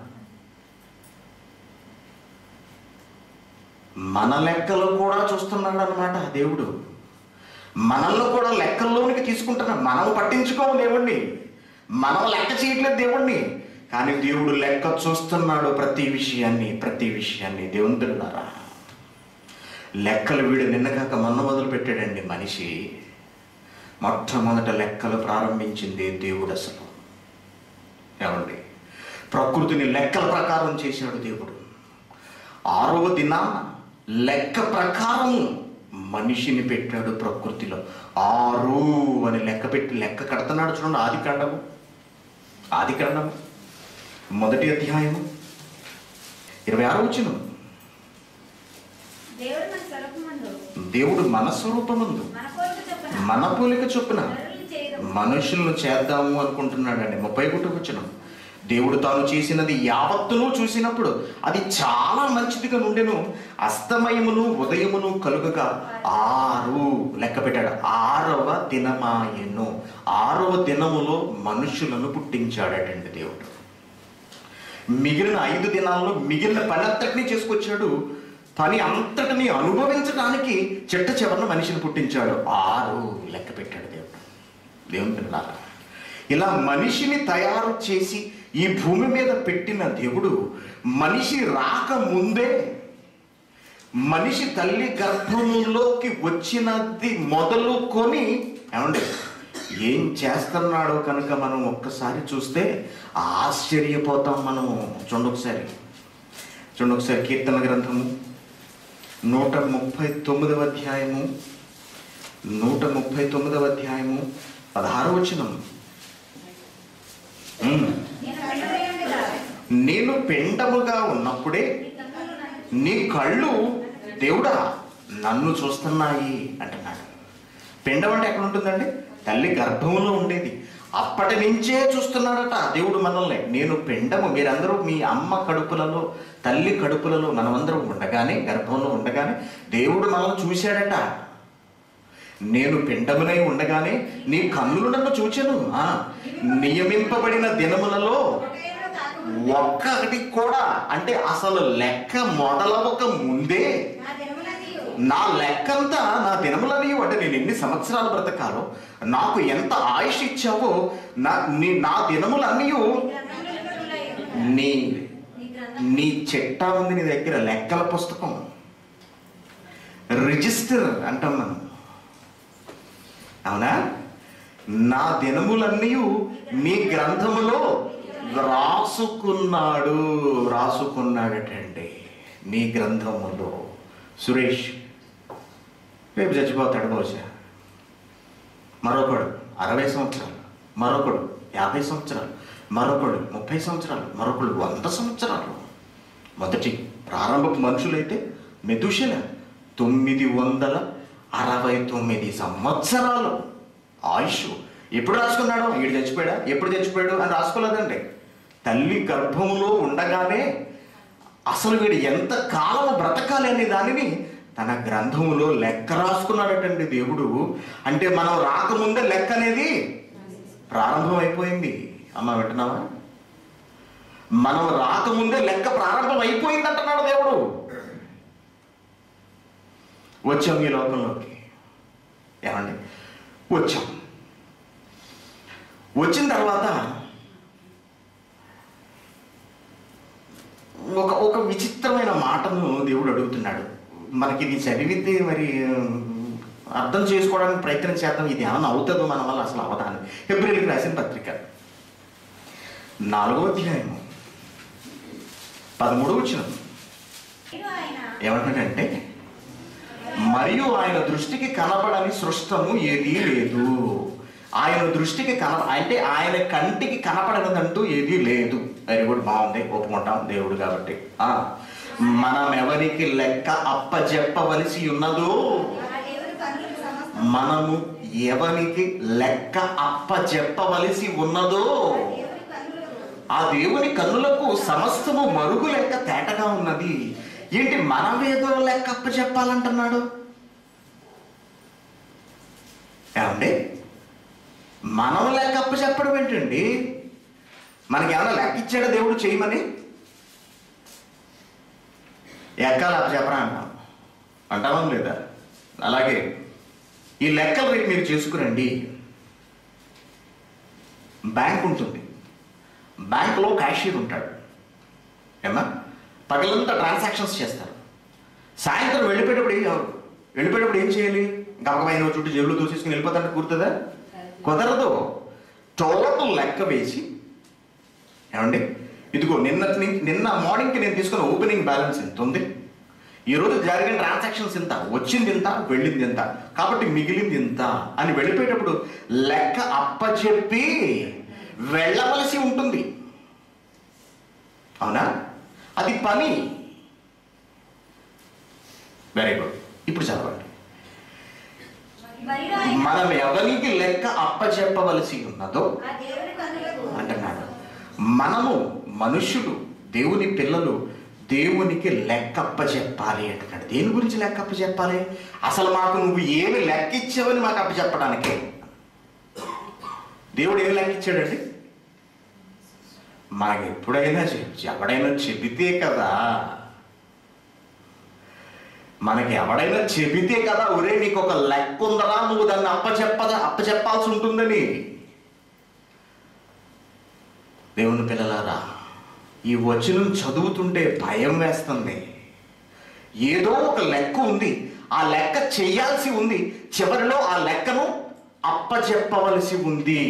మన లెక్కలు కూడా చూస్తున్నాడు అనమాట దేవుడు మనల్ని కూడా లెక్కల్లోనికి తీసుకుంటున్నాడు మనం పట్టించుకోము దేవుణ్ణి మనం లెక్క చేయట్లేదు దేవుణ్ణి కానీ దేవుడు లెక్క చూస్తున్నాడు ప్రతి విషయాన్ని ప్రతి విషయాన్ని దేవుని బిడ్డలారా లెక్కలు వీడు నిన్నగాక మొన్న మొదలు పెట్టాడండి మనిషి మొట్టమొదట లెక్కలు ప్రారంభించింది దేవుడు అసలు ఏమండి ప్రకృతిని లెక్కల ప్రకారం చేశాడు దేవుడు ఆరవ దినాన లెక్క ప్రకారం మనిషిని పెట్టాడు ప్రకృతిలో ఆరు అని లెక్క పెట్టి లెక్క కడుతున్నాడు చూడండి ఆది కాండము ఆది కాండము మొదటి అధ్యాయము ఇరవై ఆరు వచ్చిన దేవుడు మన స్వరూపమందు దేవుడు మన స్వరూపమందు మన కోరిక చొప్పున మన పోలిక చొప్పున నరులను చేయడం మనుషులను చేద్దాము అనుకుంటున్నాడండి ముప్పై ఒకటి వచ్చిన దేవుడు తాను చేసినది యావత్తును చూసినప్పుడు అది చాలా మంచిదిగా నుండెను అస్తమయమును ఉదయమును కలుగగా ఆరు లెక్క పెట్టాడు ఆరవ దినమాయను ఆరవ దినములో మనుషులను పుట్టించాడటండి దేవుడు మిగిలిన ఐదు దినాల్లో మిగిలిన పని అంతటినీ చేసుకొచ్చాడు పని అంతటిని అనుభవించడానికి చిట్ట చివరన మనిషిని పుట్టించాడు ఆరు లెక్క పెట్టాడు దేవుడు దేవుని పిల్లలారా ఇలా మనిషిని తయారు చేసి ఈ భూమి మీద పెట్టిన దేవుడు మనిషి రాక ముందే మనిషి తల్లి గర్భములోకి వచ్చినది మొదలుకొని ఏమండి ఏం చేస్తున్నాడో కనుక మనం ఒక్కసారి చూస్తే ఆశ్చర్యపోతాం మనము చూడండి ఒకసారి చూడండి ఒకసారి కీర్తన గ్రంథము నూట ముప్పై తొమ్మిదవ అధ్యాయము నూట ముప్పై తొమ్మిదవ అధ్యాయము పదహారు వచనం ఉమ్. నేను వెళ్ళబోయేందుగా నేను పిండముగా ఉన్నప్పుడే నీ కన్నులు నన్ను నీ కళ్ళు దేవుడా నన్ను చూస్తున్నాయి అంటున్నాడు పిండం అంటే ఎక్కడ ఉంటుందండి తల్లి గర్భంలో ఉండేది అప్పటి నుంచే చూస్తున్నాడట దేవుడు మనల్ని నేను పిండము మీరందరూ మీ అమ్మ కడుపులలో తల్లి కడుపులలో మనమందరం ఉండగానే గర్భంలో ఉండగానే దేవుడు మనల్ని చూశాడట నేను పిండమునై ఉండగానే నీ కన్నులు నన్ను చూచెను ఆ, నియమింపబడిన దినములలో ఒకటేమో తాకముందు ఒక్కటి కూడా అంటే అసలు లెక్క మొదలవక ముందే నా దినములన్నీయు నా లెక్కంతా నా దినములని అంటే నేను ఎన్ని సంవత్సరాలు బ్రతకాలో నాకు ఎంత ఆయుష్ ఇచ్చావో నా నీ నా దినములన్నీ నీ గ్రంథములు ఉన్నాయి. నీ నీ గ్రంథం నీ చెట్టా ఉంది నీ దగ్గర లెక్కల పుస్తకం రిజిస్టర్ అంటాం మనం అవునా నా దినములన్నీ నీ గ్రంథములో రాసుకున్నాడు రాసుకున్నాడటండి నీ గ్రంథములో సురేష్ రేపు చచ్చిపోతాడు బహుశా మరొకడు అరవై సంవత్సరాలు మరొకడు యాభై సంవత్సరాలు మరొకడు ముప్పై సంవత్సరాలు మరొకడు వంద సంవత్సరాలు మొదటి ప్రారంభపు మనుషులైతే మెదుషల తొమ్మిది వందల అరవై తొమ్మిది సంవత్సరాలు ఆయుష్ ఎప్పుడు రాసుకున్నాడు ఈడు చచ్చిపోయాడా ఎప్పుడు చచ్చిపోయాడు అని రాసుకోలేదండి తల్లి గర్భములో ఉండగానే అసలు వీడు ఎంత కాలం బ్రతకాలి అనే దానిని తన గ్రంథములో లెక్క రాసుకున్నాడటండి దేవుడు అంటే మనం రాకముందే లెక్క అనేది ప్రారంభం అయిపోయింది అమ్మ వింటున్నావా మనం రాకముందే లెక్క ప్రారంభం అయిపోయింది అంటున్నాడు దేవుడు వచ్చాం ఈ లోకంలోకి ఏమండి వచ్చాం వచ్చిన తర్వాత ఒక ఒక విచిత్రమైన మాటను దేవుడు అడుగుతున్నాడు మనకి ఇది చదివితే మరి ఉమ్, అర్థం చేసుకోవడానికి ప్రయత్నం చేద్దాం ఇది ఏమైనా అవుతుందో మన వల్ల అసలు అవదాను ఫిబ్రవరికి రాసిన పత్రిక నాలుగో అధ్యాయము పదమూడవ వచ్చిన నేను ఆయన ఏమంటాడంటే మరియు ఆయన దృష్టికి కనబడని సృష్టము ఏదీ లేదు ఆయన దృష్టికి కన అంటే ఆయన కంటికి కనపడదంటూ ఏదీ లేదు అది కూడా బాగుంది ఒప్పుకుంటాం దేవుడు కాబట్టి ఆ, మనం ఎవరికి లెక్క అప్పజెప్పవలసి ఉన్నదో ఆ దేవుని కన్నులకు సమస్తం మనము ఎవరికి లెక్క అప్పజెప్పవలసి ఉన్నదో దేవుని కన్నులకు ఆ దేవుని కన్నులకు సమస్తము మరుగు లెక్క తేటగా ఉన్నది ఏంటి మనమేదో లెక్క అప్పచెప్పాలంటున్నాడు ఏమండి మనం లెక్క అప్పచెప్పడం ఏంటండి మనకి ఏమైనా లెక్క ఇచ్చాడా దేవుడు చేయమని ఎక్కాలి అప్పచెప్పరా అంటాం అంటామా లేదా అలాగే ఈ లెక్కలు రేపు మీరు చేసుకురండి బ్యాంక్ ఉంటుంది బ్యాంకులో క్యాషియర్ ఉంటాడు ఏమా పగలంతా ట్రాన్సాక్షన్స్ చేస్తారు సాయంత్రం వెళ్ళిపోయేటప్పుడు ఏం వెళ్ళిపోయేటప్పుడు ఏం చేయాలి గమకమైన చుట్టూ జేబులు దూసేసుకుని వెళ్ళిపోతానికి కుదురుతుందా కుదరదు టోటల్ లెక్క వేసి ఏమండి ఇదిగో నిన్న నిన్న మార్నింగ్కి నేను తీసుకున్న ఓపెనింగ్ బ్యాలెన్స్ ఎంత ఉంది ఈ రోజు జరిగిన ట్రాన్సాక్షన్స్ ఇంత వచ్చింది ఇంత వెళ్ళింది ఇంత కాబట్టి మిగిలింది ఇంత అని వెళ్ళిపోయేటప్పుడు లెక్క అప్పచెప్పి వెళ్ళవలసి ఉంటుంది అవునా అది పని వెరీ గుడ్ ఇప్పుడు చదవండి మరియు ఆయన మనం ఎవరికి లెక్క అప్పచెప్పవలసి ఉన్నదో ఆ దేవుని కన్నులకు అంటున్నాడు మనము మనుషులు దేవుని పిల్లలు దేవునికి లెక్కప్ప చెప్పాలి అంటున్నాడు దేని గురించి లెక్కప్ప చెప్పాలి అసలు మాకు నువ్వు ఏమి లెక్క ఇచ్చావని మాకు అప్ప చెప్పడానికే దేవుడు ఏమి లెక్క ఇచ్చాడండి మనకి ఎప్పుడైనా చెప్ ఎవడైనా చెబితే కదా మనకి ఎవడైనా చెబితే కదా ఒరే నీకు ఒక లెక్క ఉందరా నువ్వు దాన్ని అప్పచెప్పదా అప్పచెప్పాల్సి ఉంటుందని దేవుని పిల్లలారా ఈ వచనం చదువుతుంటే భయం వేస్తుంది ఏదో ఒక లెక్క ఉంది ఆ లెక్క చేయాల్సి ఉంది చివరిలో ఆ లెక్కను అప్పచెప్పవలసి ఉంది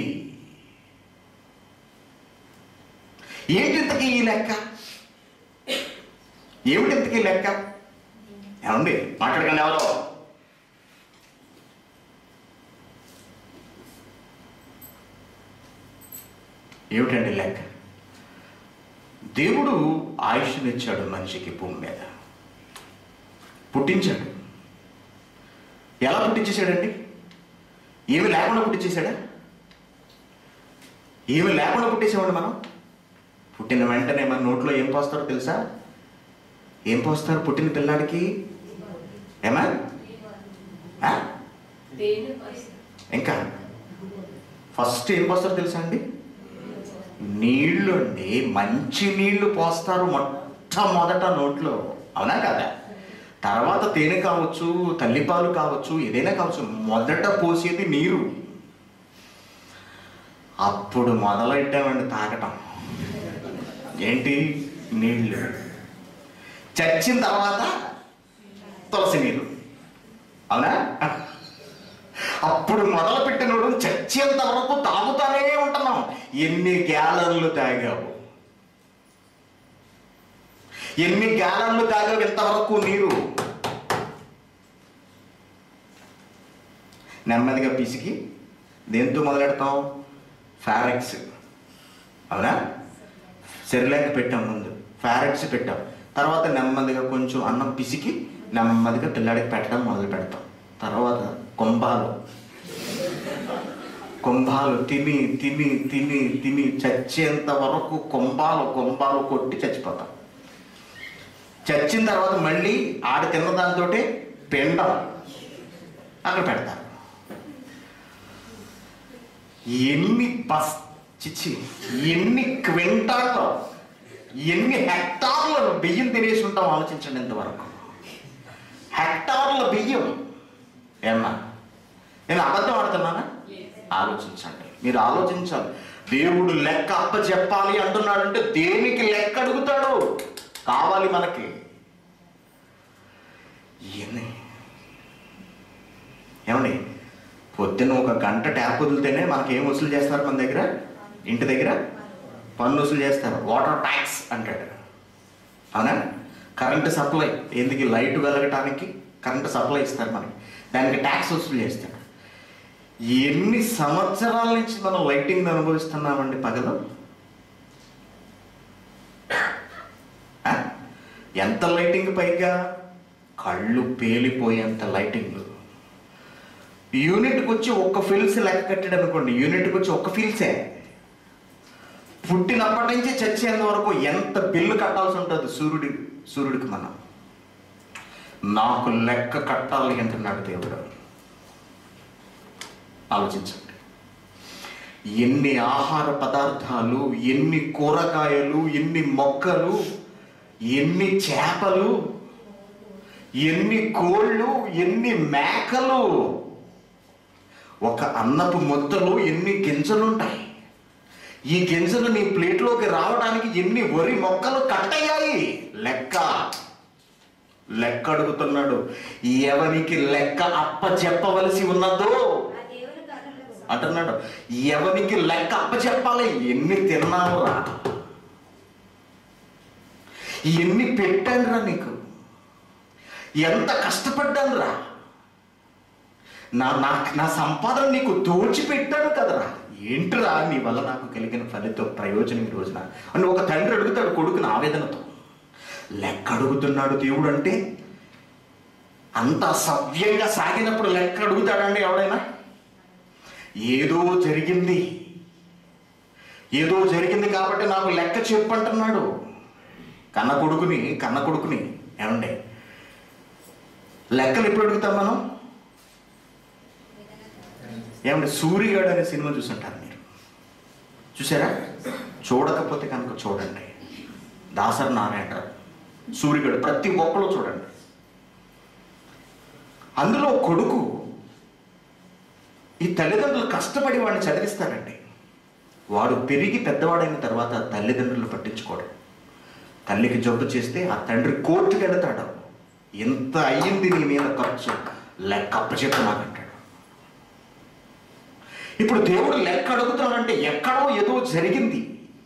ఏంటింతకీ ఈ లెక్క ఏమిటింతకీ లెక్క ఏమండి మాట్లాడకండి ఎవరో ఏమిటండి లెక్క దేవుడు ఆయుష్నిచ్చాడు మనిషికి భూమి మీద పుట్టించాడు ఎలా పుట్టించేశాడండి ఏమి లేకుండా పుట్టించేశాడా ఏమి లేకుండా పుట్టేసామండి మనం పుట్టిన వెంటనే మన నోట్లో ఏం పోస్తారో తెలుసా ఏం పోస్తారు పుట్టిన పిల్లాడికి ఏమా ఆ? ఇంకా ఫస్ట్ ఏం పోస్తారో తెలుసా అండి నీళ్లు అండి మంచి నీళ్లు పోస్తారు మొట్టమొదట నోట్లో అవునా కదా తర్వాత తేనె కావచ్చు తల్లిపాలు కావచ్చు ఏదైనా కావచ్చు మొదట పోసేది నీరు అప్పుడు మొదలెట్టామండి తాగటం ఏంటి నీళ్ళు చచ్చిన తర్వాత తులసి నీరు అవునా అప్పుడు మొదలు పెట్టినోడు చచ్చేంత వరకు తాగుతానే ఉంటున్నాం ఎన్ని గ్యాలన్లు తాగావు ఎన్ని గ్యాలన్లు తాగావు ఇంతవరకు నీరు నెమ్మదిగా పిసికి దేంతో మొదలెడతాం ఫారెక్స్ అవునా సెరిలాక్ పెట్టాం ముందు ఫారెక్స్ పెట్టాం తర్వాత నెమ్మదిగా కొంచెం అన్నం పిసికి నెమ్మదిగా పిల్లాడికి పెట్టడం మొదలు పెడతాం తర్వాత కొంబాలు కొంబాలు తిని తిని తిని తిని చచ్చేంత వరకు కొంబాలు కొంబాలు కొట్టి చచ్చిపోతాం చచ్చిన తర్వాత మళ్ళీ ఆడ తిన్న దాంతో పిండం అక్కడ పెడతారు ఎన్ని బస్ చిచ్చి ఎన్ని క్వింటాల్లో ఎన్ని హెక్టార్ల బియ్యం తినేసి ఉంటాం ఆలోచించండి ఇంతవరకు హెక్టార్ల బియ్యం ఏమన్నా నేను అబద్ధం ఆడుతున్నానా ఆలోచించండి మీరు ఆలోచించాలి దేవుడు లెక్క అప్ప చెప్పాలి అంటున్నాడంటే దేనికి లెక్క అడుగుతాడు కావాలి మనకి ఎన్ని ఏమండి పొద్దున్న ఒక గంట ట్యాప్ వదిలితేనే మనకి ఏం వసూలు చేస్తారు మన దగ్గర ఇంటి దగ్గర పన్ను వసూలు చేస్తారు వాటర్ ట్యాక్స్ అంటాడు అవునా కరెంటు సప్లై ఎందుకు లైట్ వెలగటానికి కరెంటు సప్లై ఇస్తారు మనకి దానికి ట్యాక్స్ వసూలు చేస్తాడు ఎన్ని సంవత్సరాల నుంచి మనం లైటింగ్ అనుభవిస్తున్నామండి పగలు ఆ? ఎంత లైటింగ్ పైగా కళ్ళు పేలిపోయేంత లైటింగ్ యూనిట్కి వచ్చి ఒక్క ఫిల్స్ లెక్క కట్టాడు అనుకోండి యూనిట్కి వచ్చి ఒక్క ఫిల్సే పుట్టినప్పటి నుంచి చచ్చేంత వరకు ఎంత బిల్లు కట్టాల్సి ఉంటుంది సూర్యుడి సూర్యుడికి మనం నాకు లెక్క కట్టాలి అంటున్నాడు దేవుడు ఆలోచించండి ఎన్ని ఆహార పదార్థాలు ఎన్ని కూరగాయలు ఎన్ని మొక్కలు ఎన్ని చేపలు ఎన్ని కోళ్ళు ఎన్ని మేకలు ఒక అన్నపు ముద్దలో ఎన్ని గింజలు ఉంటాయి ఈ గింజలు నీ ప్లేట్లోకి రావడానికి ఎన్ని వరి మొక్కలు కట్టయ్యాయి లెక్క లెక్క అడుగుతున్నాడు ఎవరికి లెక్క అప్ప చెప్పవలసి ఉన్నదో ఆ దేవుని కన్నులకు అంటున్నాడు ఎవరికి లెక్క అప్ప చెప్పాలి ఎన్ని తిన్నావురా ఎన్ని పెట్టానురా నీకు ఎంత కష్టపడ్డానురా నా నా నా సంపాదన నీకు దోచి పెట్టాను కదరా ఏంట్రా నీ వల్ల నాకు కలిగిన ఫలితం ప్రయోజనం ఈ రోజున అని ఒక తండ్రి అడుగుతాడు కొడుకుని ఆవేదనతో లెక్క అడుగుతున్నాడు దేవుడు అంటే అంత సవ్యంగా సాగినప్పుడు లెక్క అడుగుతాడండి ఎవడైనా ఏదో జరిగింది ఏదో జరిగింది కాబట్టి నాకు లెక్క చెప్పంటున్నాడు కన్న కొడుకుని కన్న కొడుకుని ఏమండి లెక్కలు ఎప్పుడు అడుగుతాం మనం ఏమండి సూర్యగాడు అనే సినిమా చూసుంటారు మీరు చూసారా చూడకపోతే కనుక చూడండి దాసరి నారాయణరావు సూర్యగాడు ప్రతి ఒక్కరు చూడండి అందులో కొడుకు ఈ తల్లిదండ్రులు కష్టపడి వాడిని చదివిస్తారండి వాడు పెరిగి పెద్దవాడైన తర్వాత తల్లిదండ్రులు పట్టించుకోడు తల్లికి జబ్బు చేస్తే ఆ తండ్రి కోర్టుకి వెళతాడు ఎంత అయ్యింది నీ మీద ఖర్చు లెక్క అప్పచెప్పు నాకంటాడు ఇప్పుడు దేవుడు లెక్క అడుగుతున్నాడంటే ఎక్కడో ఏదో జరిగింది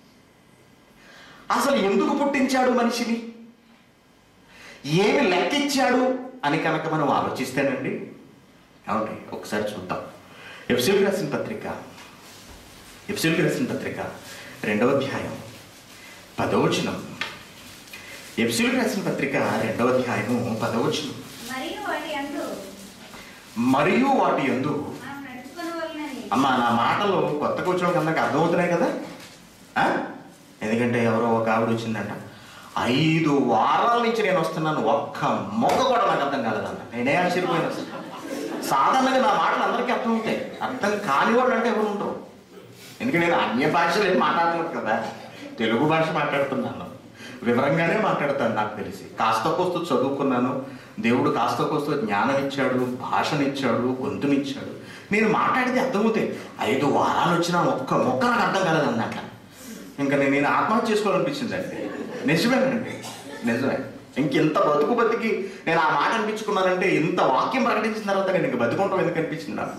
అసలు ఎందుకు పుట్టించాడు మనిషిని ఏమి లెక్కిచ్చాడు అని కనుక మనం ఆలోచిస్తేనండి ఏమండి ఒకసారి చూద్దాం ఎఫ్సిల్ రాసిన పత్రిక ఎఫ్సిల్ రాసిన పత్రిక రెండవ అధ్యాయం పదవచనం ఎఫ్సిల్ రాసిన పత్రిక రెండవ అధ్యాయము పదవచనం మరియు వాటి అందు మరియు వాటి యందు మనం నడుచుకొనవలనని అమ్మా నా మాటలు కొత్త కూర్చోవడం కన్నా అర్థమవుతున్నాయి కదా ఆ? ఎందుకంటే ఎవరో ఒక ఆవిడ వచ్చిందంట ఐదు వారాల నుంచి నేను వస్తున్నాను ఒక్క మొక్క కూడా నాకు అర్థం కాలేదంట నేనే ఆశ్చర్యపోయిన అసలు సాధారణంగా నా మాటలు అందరికీ అర్థమవుతాయి అర్థం కానివాడు అంటే ఎవరు ఉండరు ఎందుకంటే నేను అన్య భాషలు ఏం మాట్లాడలేదు కదా తెలుగు భాష మాట్లాడుతున్నాను వివరంగానే మాట్లాడతాను నాకు తెలిసి కాస్త కోస్త చదువుకున్నాను దేవుడు కాస్త కోస్త జ్ఞానం ఇచ్చాడు భాషనిచ్చాడు గొంతునిచ్చాడు నేను మాట్లాడితే అర్థమవుతాయి ఐదు వారాలు వచ్చినా ఒక్క మొక్క నాకు అర్థం కాలేదు అన్నట్ల ఇంకా నేను నేను ఆత్మహత్య చేసుకోవాలనిపించింది అండి నిజమేనండి నిజమే ఇంకెంత బతుకు బతికి నేను ఆ మాట అనిపించుకున్నానంటే ఇంత వాక్యం ప్రకటించిన తర్వాత నేను ఇంక బతుకుంటాం ఎందుకు అనిపించింది నాకు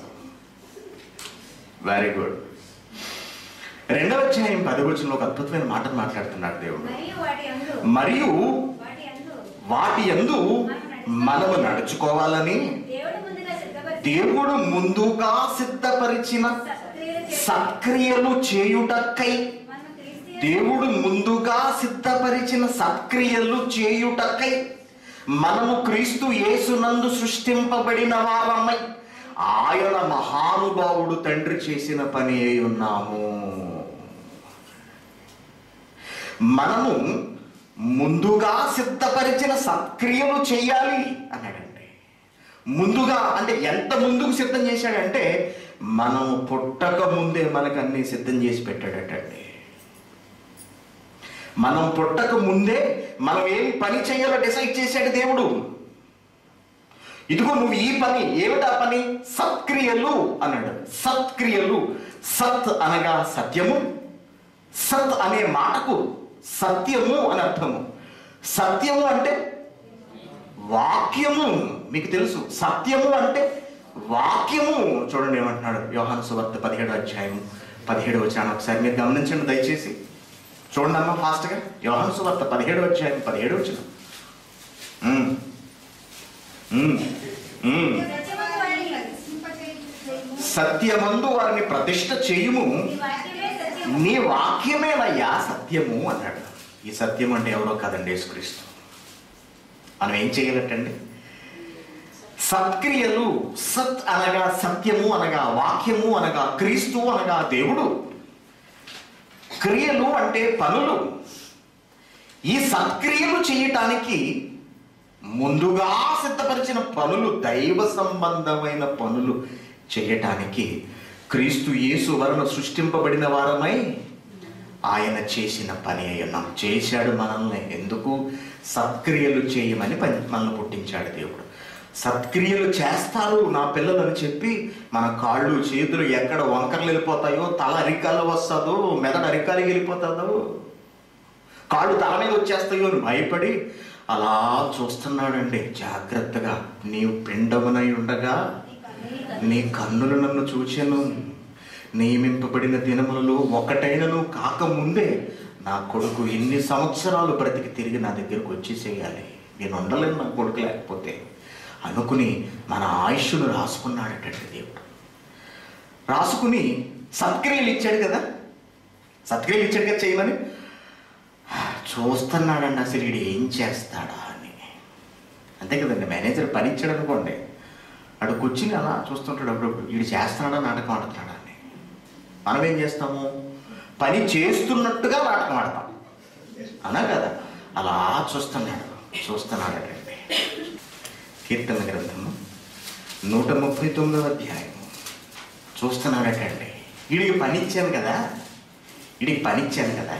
వెరీ గుడ్ రెండవ అధ్యాయం పదవచనంలో ఒక అద్భుతమైన మాటను మాట్లాడుతున్నాడు దేవుడు మరియు వాటి అందు మరియు వాటి అందు వాటి యందు మనము నడుచుకోవాలని దేవుడు ముందుగా సిద్ధపరిచి దేవుడు ముందుగా సిద్ధపరిచిన సత్క్రియలు చేసి సత్క్రియలు చేయుటకై మనం క్రీస్తు దేవుడు ముందుగా సిద్ధపరిచిన సత్క్రియలు చేయుటకై మనము క్రీస్తు యేసునందు సృష్టింపబడిన వారమై ఆయన మహానుభావుడు తండ్రి చేసిన పని అయి ఉన్నాము మనము ముందుగా సిద్ధపరిచిన సత్క్రియలు చేయాలి అన్నాడండి ముందుగా అంటే ఎంత ముందుకు సిద్ధం చేశాడంటే మనం పుట్టక ముందే మనకు అన్ని సిద్ధం చేసి పెట్టాడటండి మనం పుట్టక ముందే మనం ఏం పని చేయాలో డిసైడ్ చేశాడు దేవుడు ఇదిగో నువ్వు ఈ పని ఏమిటా పని సత్క్రియలు అన్నాడు సత్క్రియలు సత్ అనగా సత్యము సత్ అనే మాటకు సత్యము అని అర్థము సత్యము అంటే వాక్యము మీకు తెలుసు సత్యము అంటే వాక్యము చూడండి ఏమంటున్నాడు యోహాను సువార్త పదిహేడు అధ్యాయం పదిహేడు వచ్చాను ఒకసారి మీరు గమనించండి దయచేసి చూడండి అమ్మా ఫాస్ట్గా యోహాను సువార్త పదిహేడు అధ్యాయం పదిహేడు వచ్చిన సత్యమందు వారిని సత్యమందు వారిని ప్రతిష్ట చేయుము ఈ వాక్యమే సత్యము నీ వాక్యమేనయ్యా సత్యము అన్నాడు ఈ సత్యం అంటే ఎవరో కాదండి యేసుక్రీస్తు మనం ఏం చేయాలటండి సత్క్రియలు సత్ అనగా సత్యము అనగా వాక్యము అనగా క్రీస్తు అనగా దేవుడు క్రియలు అంటే పనులు ఈ సత్క్రియలు చేయటానికి ముందుగా సిద్ధపరిచిన పనులు దైవ సంబంధమైన పనులు చేయటానికి క్రీస్తు యేసు వలన సృష్టింపబడిన వారమై ఆయన చేసిన పని అయ్యున్నాం చేశాడు మనల్ని ఎందుకు సత్క్రియలు చేయమని పని మనల్ని పుట్టించాడు దేవుడు సత్క్రియలు చేస్తారు నా పిల్లలు అని చెప్పి మన కాళ్ళు చేతులు ఎక్కడ వంకరలు వెళ్ళిపోతాయో తల అరికాలు వస్తుందో మెదడు అరికాలు వెళ్ళిపోతుందో కాళ్ళు తల మీద వచ్చేస్తాయో అని భయపడి అలా చూస్తున్నాడండి జాగ్రత్తగా నీవు పిండమునై ఉండగా నీ కన్నులు నన్ను చూచెను నియమింపబడిన దినములలో ఒకటైనను కాకముందే నా కొడుకు ఎన్ని సంవత్సరాలు బ్రతికి తిరిగి నా దగ్గరకు వచ్చేసేయాలి నేను ఉండలేను నా కొడుకు లేకపోతే అనుకుని మన ఆయుష్ను రాసుకున్నాడటండి దేవుడు రాసుకుని సత్క్రియలు ఇచ్చాడు కదా సత్క్రియలు ఇచ్చాడు కదా చేయమని చూస్తున్నాడండి అసలు వీడు ఏం చేస్తాడా అని అంతే కదండి మేనేజర్ పని ఇచ్చాడు అనుకోండి అడు కూర్చుని అలా చూస్తుంటాడు అప్పుడప్పుడు వీడు చేస్తున్నాడా నాటకం ఆడుతున్నాడా అని మనం ఏం చేస్తాము పని చేస్తున్నట్టుగా నాటకం ఆడతాం అనా కదా అలా చూస్తున్నాడు చూస్తున్నాడటండి కీర్తన గ్రంథము నూట ముప్పై తొమ్మిదవ అధ్యాయం చూస్తున్నాడటండి వీడికి పని ఇచ్చాను కదా వీడికి పని ఇచ్చాను కదా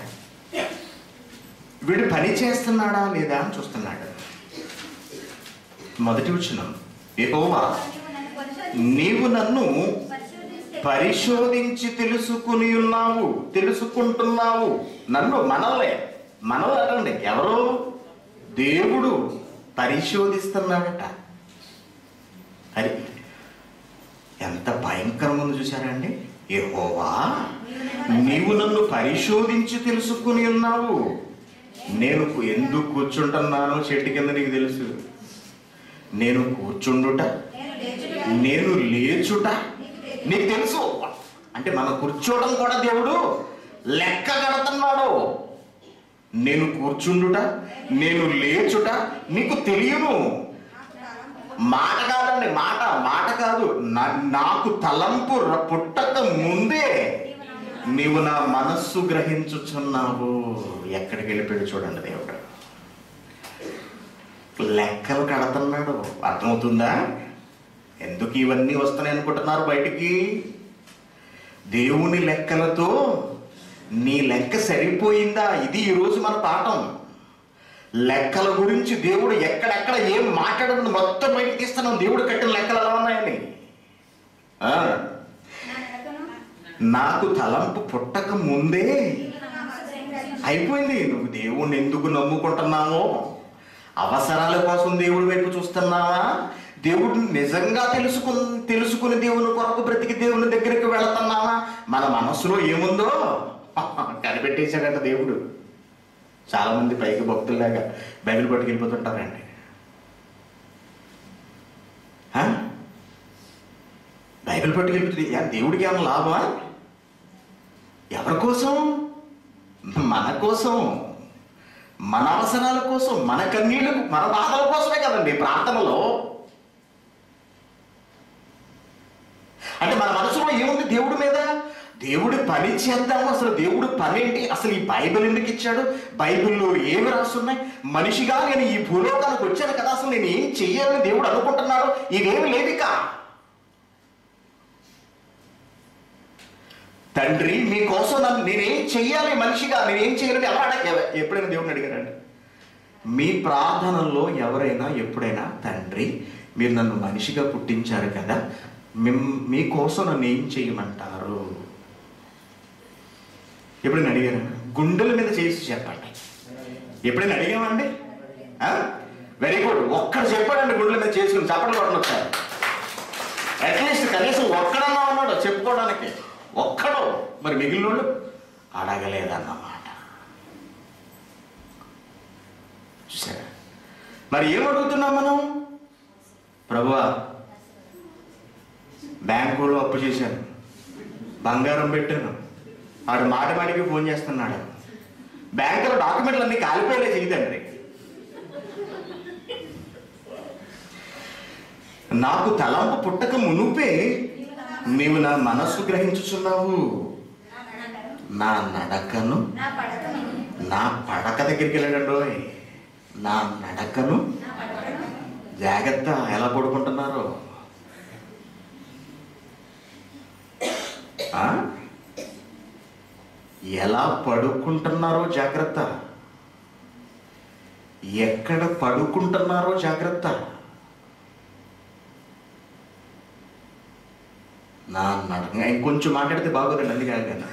వీడు పని చేస్తున్నాడా లేదా అని చూస్తున్నాడు మొదటి వచ్చినాం ఏహోవా నీవు నన్ను నీవు పరిశోధించి- నన్ను పరిశోధిస్తే పరిశోధించి తెలుసుకుని ఉన్నావు తెలుసుకుంటున్నావు నన్ను మనలే మనలు అటండి ఎవరు దేవుడు పరిశోధిస్తున్నాడట అది ఎంత భయంకరంగా ఉంది చూసారండి ఏహోవా నీవు నన్ను పరిశోధించి తెలుసుకుని ఉన్నావు నేను ఎందుకు కూర్చుంటున్నానో చెట్టు కింద నీకు తెలుసు నేను కూర్చుండుట నేను లేచుట నేను లేచుట నీకు తెలుసు అంటే మనం కూర్చోవడం కూడా దేవుడు లెక్క కడుతున్నాడు నేను కూర్చుండుట నేను లేచుట నీకు తెలియను మాట కాదండి మాట మాట కాదు నా- నాకు తలంపు ర- పుట్టక ముందే నీవు నా మనస్సు గ్రహించుచున్నావు ఎక్కడికి వెళ్ళిపోయాడు చూడండి దేవుడు లెక్కలు కడుతున్నాడు అర్థమవుతుందా ఎందుకు ఇవన్నీ వస్తున్నాయి అనుకుంటున్నారు బయటికి దేవుని లెక్కలతో నీ లెక్క సరిపోయిందా ఇది ఈరోజు మన పాఠం లెక్కల గురించి దేవుడు ఎక్కడెక్కడ ఏం మాట్లాడుతుంది మొత్తం బయటికి తీస్తున్నాం దేవుడు కట్టిన లెక్కలు ఎలా ఉన్నాయని ఆ, నా నడకను నాకు తలంపు పుట్టక ముందే నీవు నా మనసు గ్రహించి అయిపోయింది నువ్వు దేవుణ్ణి ఎందుకు నమ్ముకుంటున్నావో అవసరాల కోసం దేవుడి వైపు చూస్తున్నావా దేవుడిని నిజంగా తెలుసుకు తెలుసుకుని దేవుని కొరకు బ్రతికి దేవుని దగ్గరికి వెళుతున్నావా మన మనస్సులో ఏముందో కనిపెట్టేశాడంట దేవుడు చాలా మంది పైకి భక్తుల్లాగా బైబిల్ పట్టుకెళ్ళిపోతుంటారండి ఆ? బైబిల్ పట్టుకెళ్ళిపోతుంది యా, దేవుడికి ఏమైనా లాభమా ఎవరి కోసం మన కోసం మన అవసరాల కోసం మన కన్నీళ్ళు మన బాధల కోసమే కదండి ప్రార్థనలో అంటే మన మనసులో ఏముంది దేవుడి మీద దేవుడి పని చేద్దాము అసలు దేవుడు పని ఏంటి అసలు ఈ బైబిల్ ఎందుకు ఇచ్చాడు బైబిల్లో ఏమి రాస్తున్నాయి మనిషిగా నేను ఈ భూలోకానికి వచ్చాను కదా అసలు నేను ఏం చెయ్యాలని దేవుడు అనుకుంటున్నాడు ఇవేమి లేవిక తండ్రి మీకోసం నన్ను నేనేం చెయ్యాలి మనిషిగా నేనేం చేయాలని ఎవరు అడగ ఎవ- ఎప్పుడైనా దేవుడిని అడిగారండి మీ ప్రార్థనల్లో ఎవరైనా ఎప్పుడైనా తండ్రి మీరు నన్ను మనిషిగా పుట్టించారు కదా మిమ్ మీకోసం నన్ను ఏం చేయమంటారు ఎప్పుడైనా అడిగారా గుండెల మీద చేసి చెప్పండి ఎప్పుడైనా అడిగామండి వెరీ గుడ్ ఒక్కడు చెప్పాడండి గుండెల మీద చేసుకుని చెప్పడం కొట్టలు వచ్చారు అట్లీస్ట్ కనీసం ఒక్కడన్నా ఉన్నాడు చెప్పుకోవడానికి ఒక్కడు మరి మిగిలినోళ్ళు అడగలేదన్నమాట చూసారా మరి ఏం అడుగుతున్నాం మనం ప్రభువా బ్యాంకులో అప్పు చేశాను బంగారం పెట్టాను ఆడు మాట మాటికి ఫోన్ చేస్తున్నాడు బ్యాంకులో డాక్యుమెంట్లు అన్ని కాలిపోయేలా చేయదండి నాకు తలంపు పుట్టక మునుపే నీవు నా మనస్సు గ్రహించుచున్నావు నా నడకను నా పడకను నా పడక దగ్గరికి వెళ్ళడండి నా నడకను నా పడకను జాగ్రత్త ఎలా పడుకుంటున్నారు ఆ? ఎలా పడుకుంటున్నారో జాగ్రత్త ఎక్కడ పడుకుంటున్నారో జాగ్రత్త నా నడక ఇంకొంచెం మాట్లాడితే బాగోదండి అందుకే ఆగాను.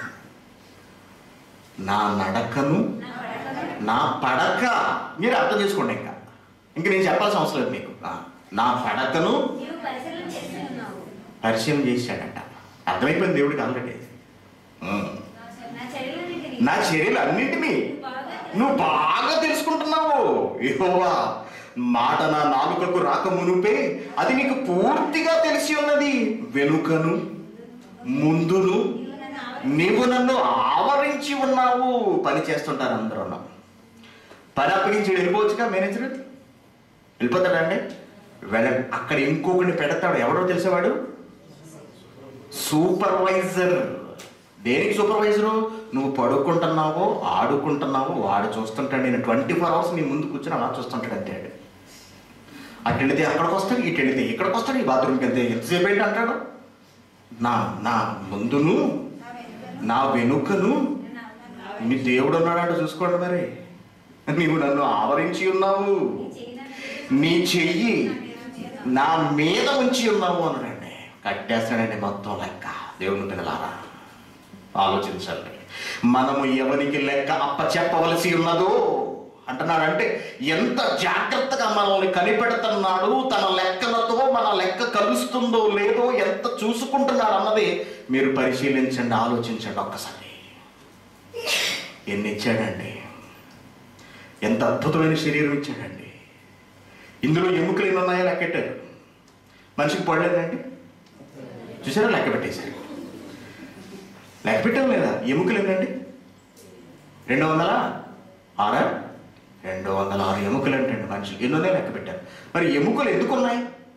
నా నడకను నా పడకను నా పడక మీరు అర్థం చేసుకోండి ఇంకా ఇంక నేను చెప్పాల్సిన అవసరం లేదు మీకు ఆ, నా పడకను నీవు పరిశీలన చేసి ఉన్నావు పరిచయం చేశాడట అర్థమైపోయింది దేవుడికి ఆల్రెడీ ఉమ్. నా చర్యలన్నిటినీ నా చర్యలు అన్నింటినీ బాగా నువ్వు బాగా తెలుసుకుంటున్నావు యెహోవా మాట నా నాలుకకు రాక మునుపే అది నీకు పూర్తిగా తెలిసి ఉన్నది వెనుకను ముందును నీవు నన్ను ఆవరించి నీవు నన్ను ఆవరించి ఉన్నావు పని చేస్తుంటారు అందరూ పని అప్పగించి వీడు వెళ్ళిపోవచ్చుగా మేనేజర్ వెళ్ళిపోతాడండి వెళ్ళ అక్కడ ఇంకొకరిని పెడతాడు ఎవడో తెలిసేవాడు సూపర్వైజర్ దేనికి సూపర్వైజరు నువ్వు పడుకుంటున్నావో ఆడుకుంటున్నావో వాడు చూస్తుంటాడు నేను ట్వంటీ ఫోర్ అవర్స్ నీ ముందు కూర్చొని అలా చూస్తుంటాడు అంతే ఆడు. అటు వెళితే అక్కడికి వస్తాడు ఇటు వెళితే ఇక్కడికి వస్తాడు ఈ బాత్రూమ్కి వెళ్తే ఎంతసేపు ఏంటి అంటాడు నా నా ముందును నా వెనుకను నా వెనుకను నన్ను ఆవరించి మీ దేవుడు ఉన్నాడంట చూసుకోండి మరి నీవు నన్ను ఆవరించి ఉన్నావు నీ చెయ్యి నన్ను నీ చెయ్యి నా మీద నా మీద ఉంచి ఉంచి ఉన్నావు అన్నాడండి కట్టేస్తాడండి మొత్తం లెక్క దేవుని పిల్లలారా ఆలోచించండి మనము ఎవరికి లెక్క అప్ప చెప్పవలసి ఉన్నదో అంటున్నాడంటే ఎంత జాగ్రత్తగా మనల్ని కనిపెడుతున్నాడు తన లెక్కలతో మన లెక్క కలుస్తుందో లేదో ఎంత చూసుకుంటున్నాడు అన్నది మీరు పరిశీలించండి ఆలోచించండి ఒక్కసారి ఎన్ని ఇచ్చాడండి ఎంత అద్భుతమైన శరీరం ఇచ్చాడండి ఇందులో ఎముకలు ఎన్ని ఉన్నాయో లెక్కెట్టారు మనిషికి పడలేదండి చూసారా లెక్క పెట్టేశారు లెక్క పెట్టాం లేదా ఎముకలు ఎన్నండి రెండు వందల ఆరా రెండు వందల ఆరు ఎముకలు అంటండి మనుషులు ఎన్ని ఉన్నాయి లెక్క పెట్టారు మరి ఎముకలు ఎందుకు ఉన్నాయి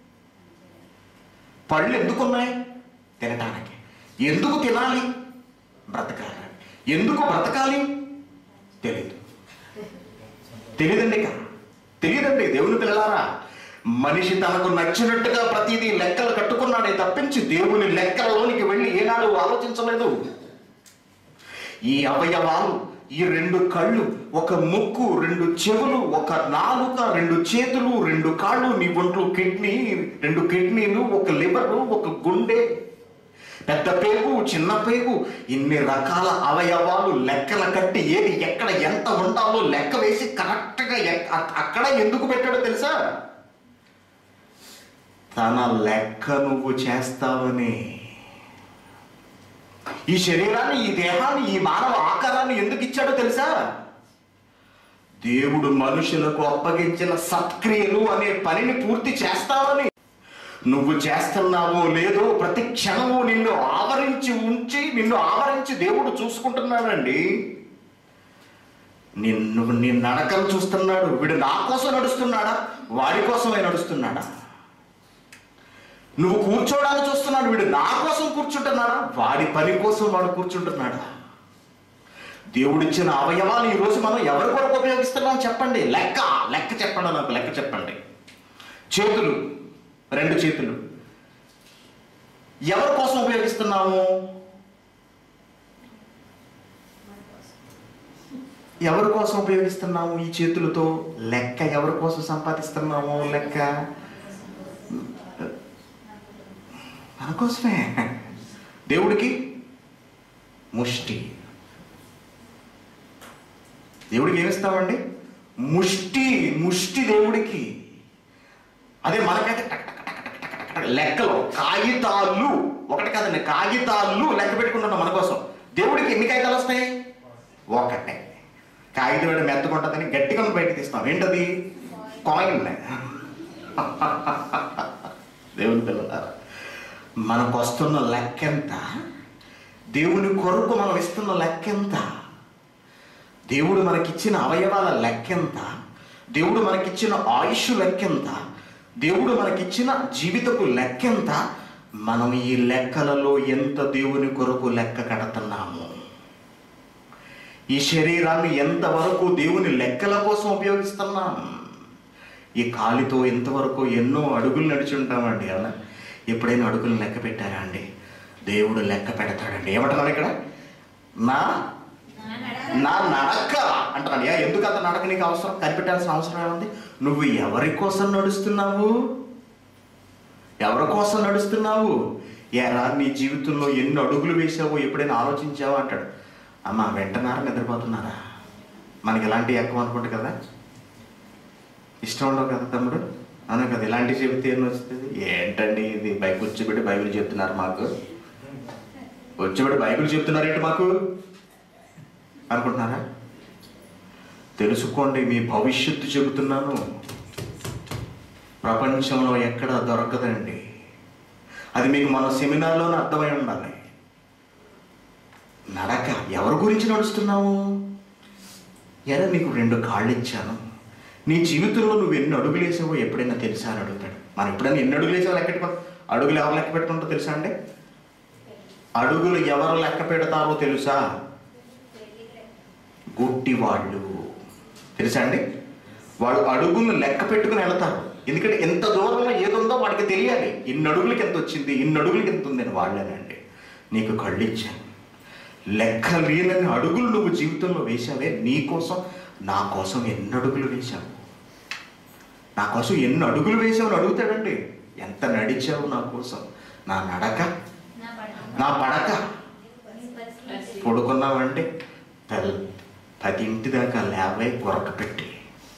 పళ్ళు ఎందుకు ఉన్నాయి తినటానికి ఎందుకు తినాలి బ్రతకాలి ఎందుకు బ్రతకాలి తెలీదు తెలియదండి ఇక తెలియదండి దేవుని పిల్లలారా మనిషి తనకు నచ్చినట్టుగా ప్రతిదీ లెక్కలు కట్టుకున్నాడే తప్పించి దేవుని లెక్కలలోనికి వెళ్ళి ఏనాడు ఆలోచించలేదు ఈ అవయవాలు ఈ రెండు కళ్ళు ఒక ముక్కు రెండు చెవులు ఒక నాలుక రెండు చేతులు రెండు కాళ్ళు నీ ఒంట్లో కిడ్నీ రెండు కిడ్నీలు ఒక లివరు ఒక గుండె పెద్ద పేగు చిన్న పేగు ఇన్ని రకాల అవయవాలు లెక్కల కట్టి ఏది ఎక్కడ ఎంత ఉండాలో లెక్క వేసి కరెక్ట్గా ఎక్- అ- అక్కడ ఎందుకు పెట్టాడో తెలుసా తన లెక్క నువ్వు చేస్తావని ఈ శరీరాన్ని ఈ దేహాన్ని ఈ మానవ ఆకారాన్ని ఎందుకు ఇచ్చాడో తెలుసా దేవుడు మనుషులకు అప్పగించిన సత్క్రియలు అనే పనిని పూర్తి చేస్తావని నువ్వు చేస్తున్నావో లేదో ప్రతి క్షణము నిన్ను ఆవరించి ఉంచి నిన్ను ఆవరించి దేవుడు చూసుకుంటున్నాడండి నిన్ను నీ నడకను చూస్తున్నాడు వీడు నా కోసం నడుస్తున్నాడా వాడి కోసమే నడుస్తున్నాడా నువ్వు కూర్చోవడానికి చూస్తున్నాడు వీడు నా కోసం కూర్చుంటున్నాడా వాడి పని కోసం వాడు కూర్చుంటున్నాడా దేవుడిచ్చిన అవయవాలు ఈ రోజు మనం ఎవరి కొరకు ఉపయోగిస్తున్నాం చెప్పండి లెక్క లెక్క చెప్పండి నాకు లెక్క చెప్పండి చేతులు రెండు చేతులు ఎవరి కోసం ఉపయోగిస్తున్నాము ఎవరి కోసం ఉపయోగిస్తున్నాము ఈ చేతులతో లెక్క ఎవరి కోసం సంపాదిస్తున్నాము లెక్క మన కోసమే దేవుడికి ముష్టి దేవుడికి ఏమిస్తామండి ముష్టి ముష్టి దేవుడికి అదే మనకైతే టక్ టక్ టక్ టక్ టక్ టక్ లెక్కలు కాగితాలు ఒకటి కాదండి కాగితాలు లెక్క పెట్టుకుంటున్నాం మన కోసం దేవుడికి ఎన్ని కాగితాలు వస్తాయి ఒకటే కాగితం వేడి మెత్తకుంటుందని గట్టిగా బయటకు తీస్తాం ఏంటది కాయిన్ దేవుని పిల్లలారా మనకు వస్తున్న లెక్క ఎంత దేవుని కొరకు మనం ఇస్తున్న లెక్క ఎంత దేవుడు మనకిచ్చిన అవయవాల లెక్కెంత దేవుడు మనకిచ్చిన ఆయుష్ లెక్కెంత దేవుడు మనకిచ్చిన జీవితపు లెక్కెంత మనం ఈ లెక్కలలో ఎంత దేవుని కొరకు లెక్క కడుతున్నాము ఈ శరీరాన్ని ఎంతవరకు దేవుని లెక్కల కోసం ఉపయోగిస్తున్నాం ఈ కాలితో ఎంతవరకు ఎన్నో అడుగులు నడిచి ఉంటామండి అలా ఎప్పుడైనా అడుగులు లెక్క పెట్టారా అండి దేవుడు లెక్క పెడతాడండి ఏమంటున్నాడు ఇక్కడ నా నా నడక నా నడక అంటున్నాడు "ఏ, ఎందుకు అంత నడక నీకు అవసరం కనిపెట్టాల్సిన అవసరం ఏముంది నువ్వు ఎవరి కోసం నడుస్తున్నావు ఎవరి కోసం నడుస్తున్నావు ఎరా నీ జీవితంలో ఎన్ని అడుగులు వేసావో ఎప్పుడైనా ఆలోచించావో అంటాడు అమ్మ వెంటనారా నిద్రపోతున్నారా మనకి ఎలాంటి ఎక్కువ అనుకుంటు కదా ఇష్టం ఉండవు కదా తమ్ముడు అవును కదా ఇలాంటివి చెబితే ఏం వస్తుంది ఏంటండి ఇది బైక్ కూర్చోబెట్టి బైబిల్ చెప్తున్నారు మాకు వచ్చేబడి బైబిల్ చెప్తున్నారేంటి మాకు అనుకుంటున్నారా తెలుసుకోండి మీ భవిష్యత్తు చెబుతున్నాను ప్రపంచంలో ఎక్కడ దొరకదండి అది మీకు మన సెమినార్లోనే అర్థమై ఉండాలి నడక ఎవరి గురించి నడుస్తున్నావు ఎరా నీకు రెండు కాళ్ళు ఇచ్చాను నీ జీవితంలో నువ్వు ఎన్ని అడుగులు వేసావో ఎప్పుడైనా తెలుసా అని అడుగుతాడు మనం ఎప్పుడైనా ఎన్ని అడుగులు వేసావో లెక్క పెట్టుకో అడుగులు ఎవరు లెక్క పెట్టుకుంటో తెలుసా అండి అడుగులు ఎవరు లెక్క పెడతారో తెలుసా గుట్టి వాళ్ళు తెలుసా అండి వాళ్ళు అడుగులు లెక్క పెట్టుకుని వెళ్తారు ఎందుకంటే ఎంత దూరంలో ఏదుందో వాడికి తెలియాలి ఇన్ని అడుగులకి ఎంత వచ్చింది ఇన్ని అడుగులకి ఎంత ఉందని వాళ్ళేనండి నీకు కళ్ళు ఇచ్చాను లెక్క లేనని అడుగులు నువ్వు జీవితంలో వేశావే నీ కోసం నా కోసం ఎన్ని అడుగులు వేశావు నా కోసం ఎన్ని అడుగులు వేశావు అని అడుగుతాడండి ఎంత నడిచావు నా కోసం నా నడక నా పడక. నా పడక నీ పరిస్థితి. పడుకున్నావంటే పది పదింటి దాకా లేవై కొరక పెట్టి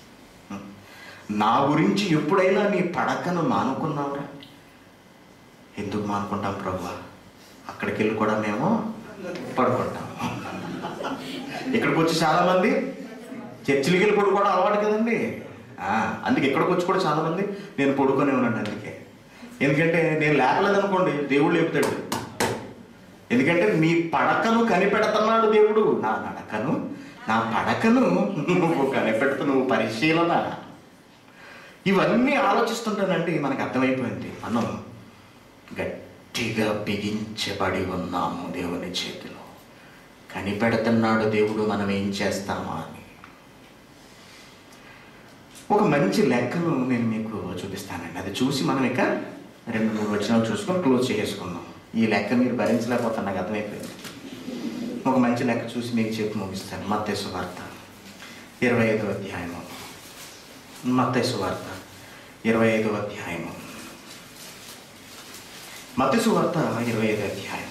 నా గురించి ఎప్పుడైనా నీ పడకను మానుకున్నావురా ఎందుకు మానుకుంటాం ప్రభు అక్కడికి వెళ్ళి కూడా మేము పడుకుంటాం ఇక్కడికి వచ్చి చాలా మంది చర్చిలకి వెళ్ళి పడుకోవడం అలవాటు కదండి ఆ, అందుకే ఇక్కడికి వచ్చి కూడా చాలా మంది నేను పడుకొని ఉన్నాను అందుకే ఎందుకంటే నేను లేపలేదనుకోండి దేవుడు లేపుతాడు ఎందుకంటే మీ పడకను కనిపెడుతున్నాడు దేవుడు నా నడకను నా పడకను నువ్వు కనిపెడుతు నువ్వు పరిశీలన ఇవన్నీ ఆలోచిస్తుంటానండి మనకు అర్థమైపోయింది మనం గట్టిగా బిగించబడి ఉన్నాము దేవుని చేతిలో కనిపెడుతున్నాడు దేవుడు మనం ఏం చేస్తామా అని ఒక మంచి లెక్కను నేను మీకు చూపిస్తానండి అది చూసి మనం ఇక రెండు మూడు వచనాలు చూసుకొని క్లోజ్ చేసుకుందాం ఈ లెక్క మీరు భరించలేకపోతే నాకు అర్థమైపోయింది ఒక మంచి లెక్క చూసి మీకు చెప్పి ముగిస్తాను మత్తేసు వార్త ఇరవై ఐదో అధ్యాయము మత్తేసు వార్త ఇరవై ఐదో అధ్యాయము మత్తేసు వార్త ఇరవై ఐదో అధ్యాయం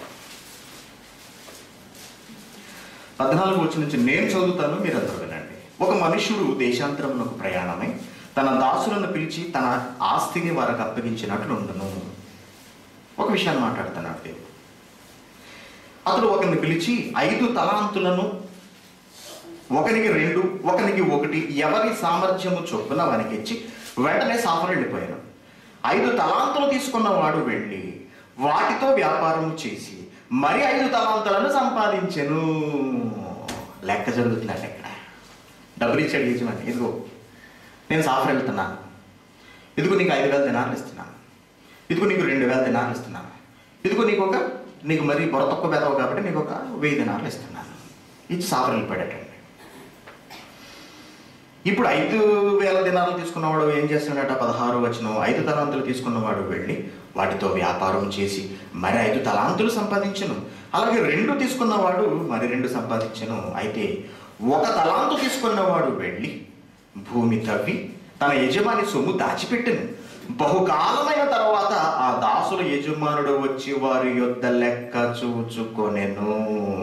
పద్నాలుగు వచ్చి నుంచి నేను చదువుతాను మీరు అందరూ వినండి ఒక మనుష్యుడు దేశాంతరమునకు ప్రయాణమై తన దాసులను పిలిచి తన ఆస్తిని వారికి అప్పగించినట్లు ఉండును ఒక విషయాన్ని మాట్లాడుతున్నాడు దేవుడు అతడు ఒకరిని పిలిచి ఐదు తలాంతులను ఒకనికి రెండు ఒకనికి ఒకటి ఎవరి సామర్థ్యము చొప్పున వానికి ఇచ్చి వెంటనే సాఫర్ వెళ్ళిపోయాను ఐదు తలాంతులు తీసుకున్న వాడు వెళ్ళి వాటితో వ్యాపారం చేసి మరి ఐదు తలాంతులను సంపాదించెను లెక్క జరుగుతుందండి ఇక్కడ డబ్బులు ఇచ్చాడు యజమాని ఇదిగో నేను సాఫర్ వెళ్తున్నాను ఇదిగో నీకు ఐదు వేల దినాలు ఇస్తున్నాను ఇదిగో నీకు రెండు వేల దినాలు ఇస్తున్నాను ఇదిగో నీకు ఒక నీకు మరి బొర తక్కువ బెదవు కాబట్టి నీకు ఒక వెయ్యి దినాలు ఇస్తున్నాను ఇచ్చి సాఫర్ వెళ్ళిపోయాడటండి ఇప్పుడు ఐదు వేల దినాలు తీసుకున్నవాడు ఏం చేస్తున్నాడట పదహారు వచ్చిన ఐదు తలాంతులు తీసుకున్నవాడు వెళ్ళి వాటితో వ్యాపారం చేసి మరి ఐదు తలాంతులు సంపాదించను అలాగే రెండు తీసుకున్నవాడు మరి రెండు సంపాదించను అయితే ఒక తలాంతు తీసుకున్నవాడు వెళ్ళి భూమి తవ్వి తన యజమాని సొమ్ము దాచిపెట్టెను బహుకాలమైన తర్వాత ఆ దాసుల యజమానుడు వచ్చి వారి యొద్ద లెక్క చూచుకొనెను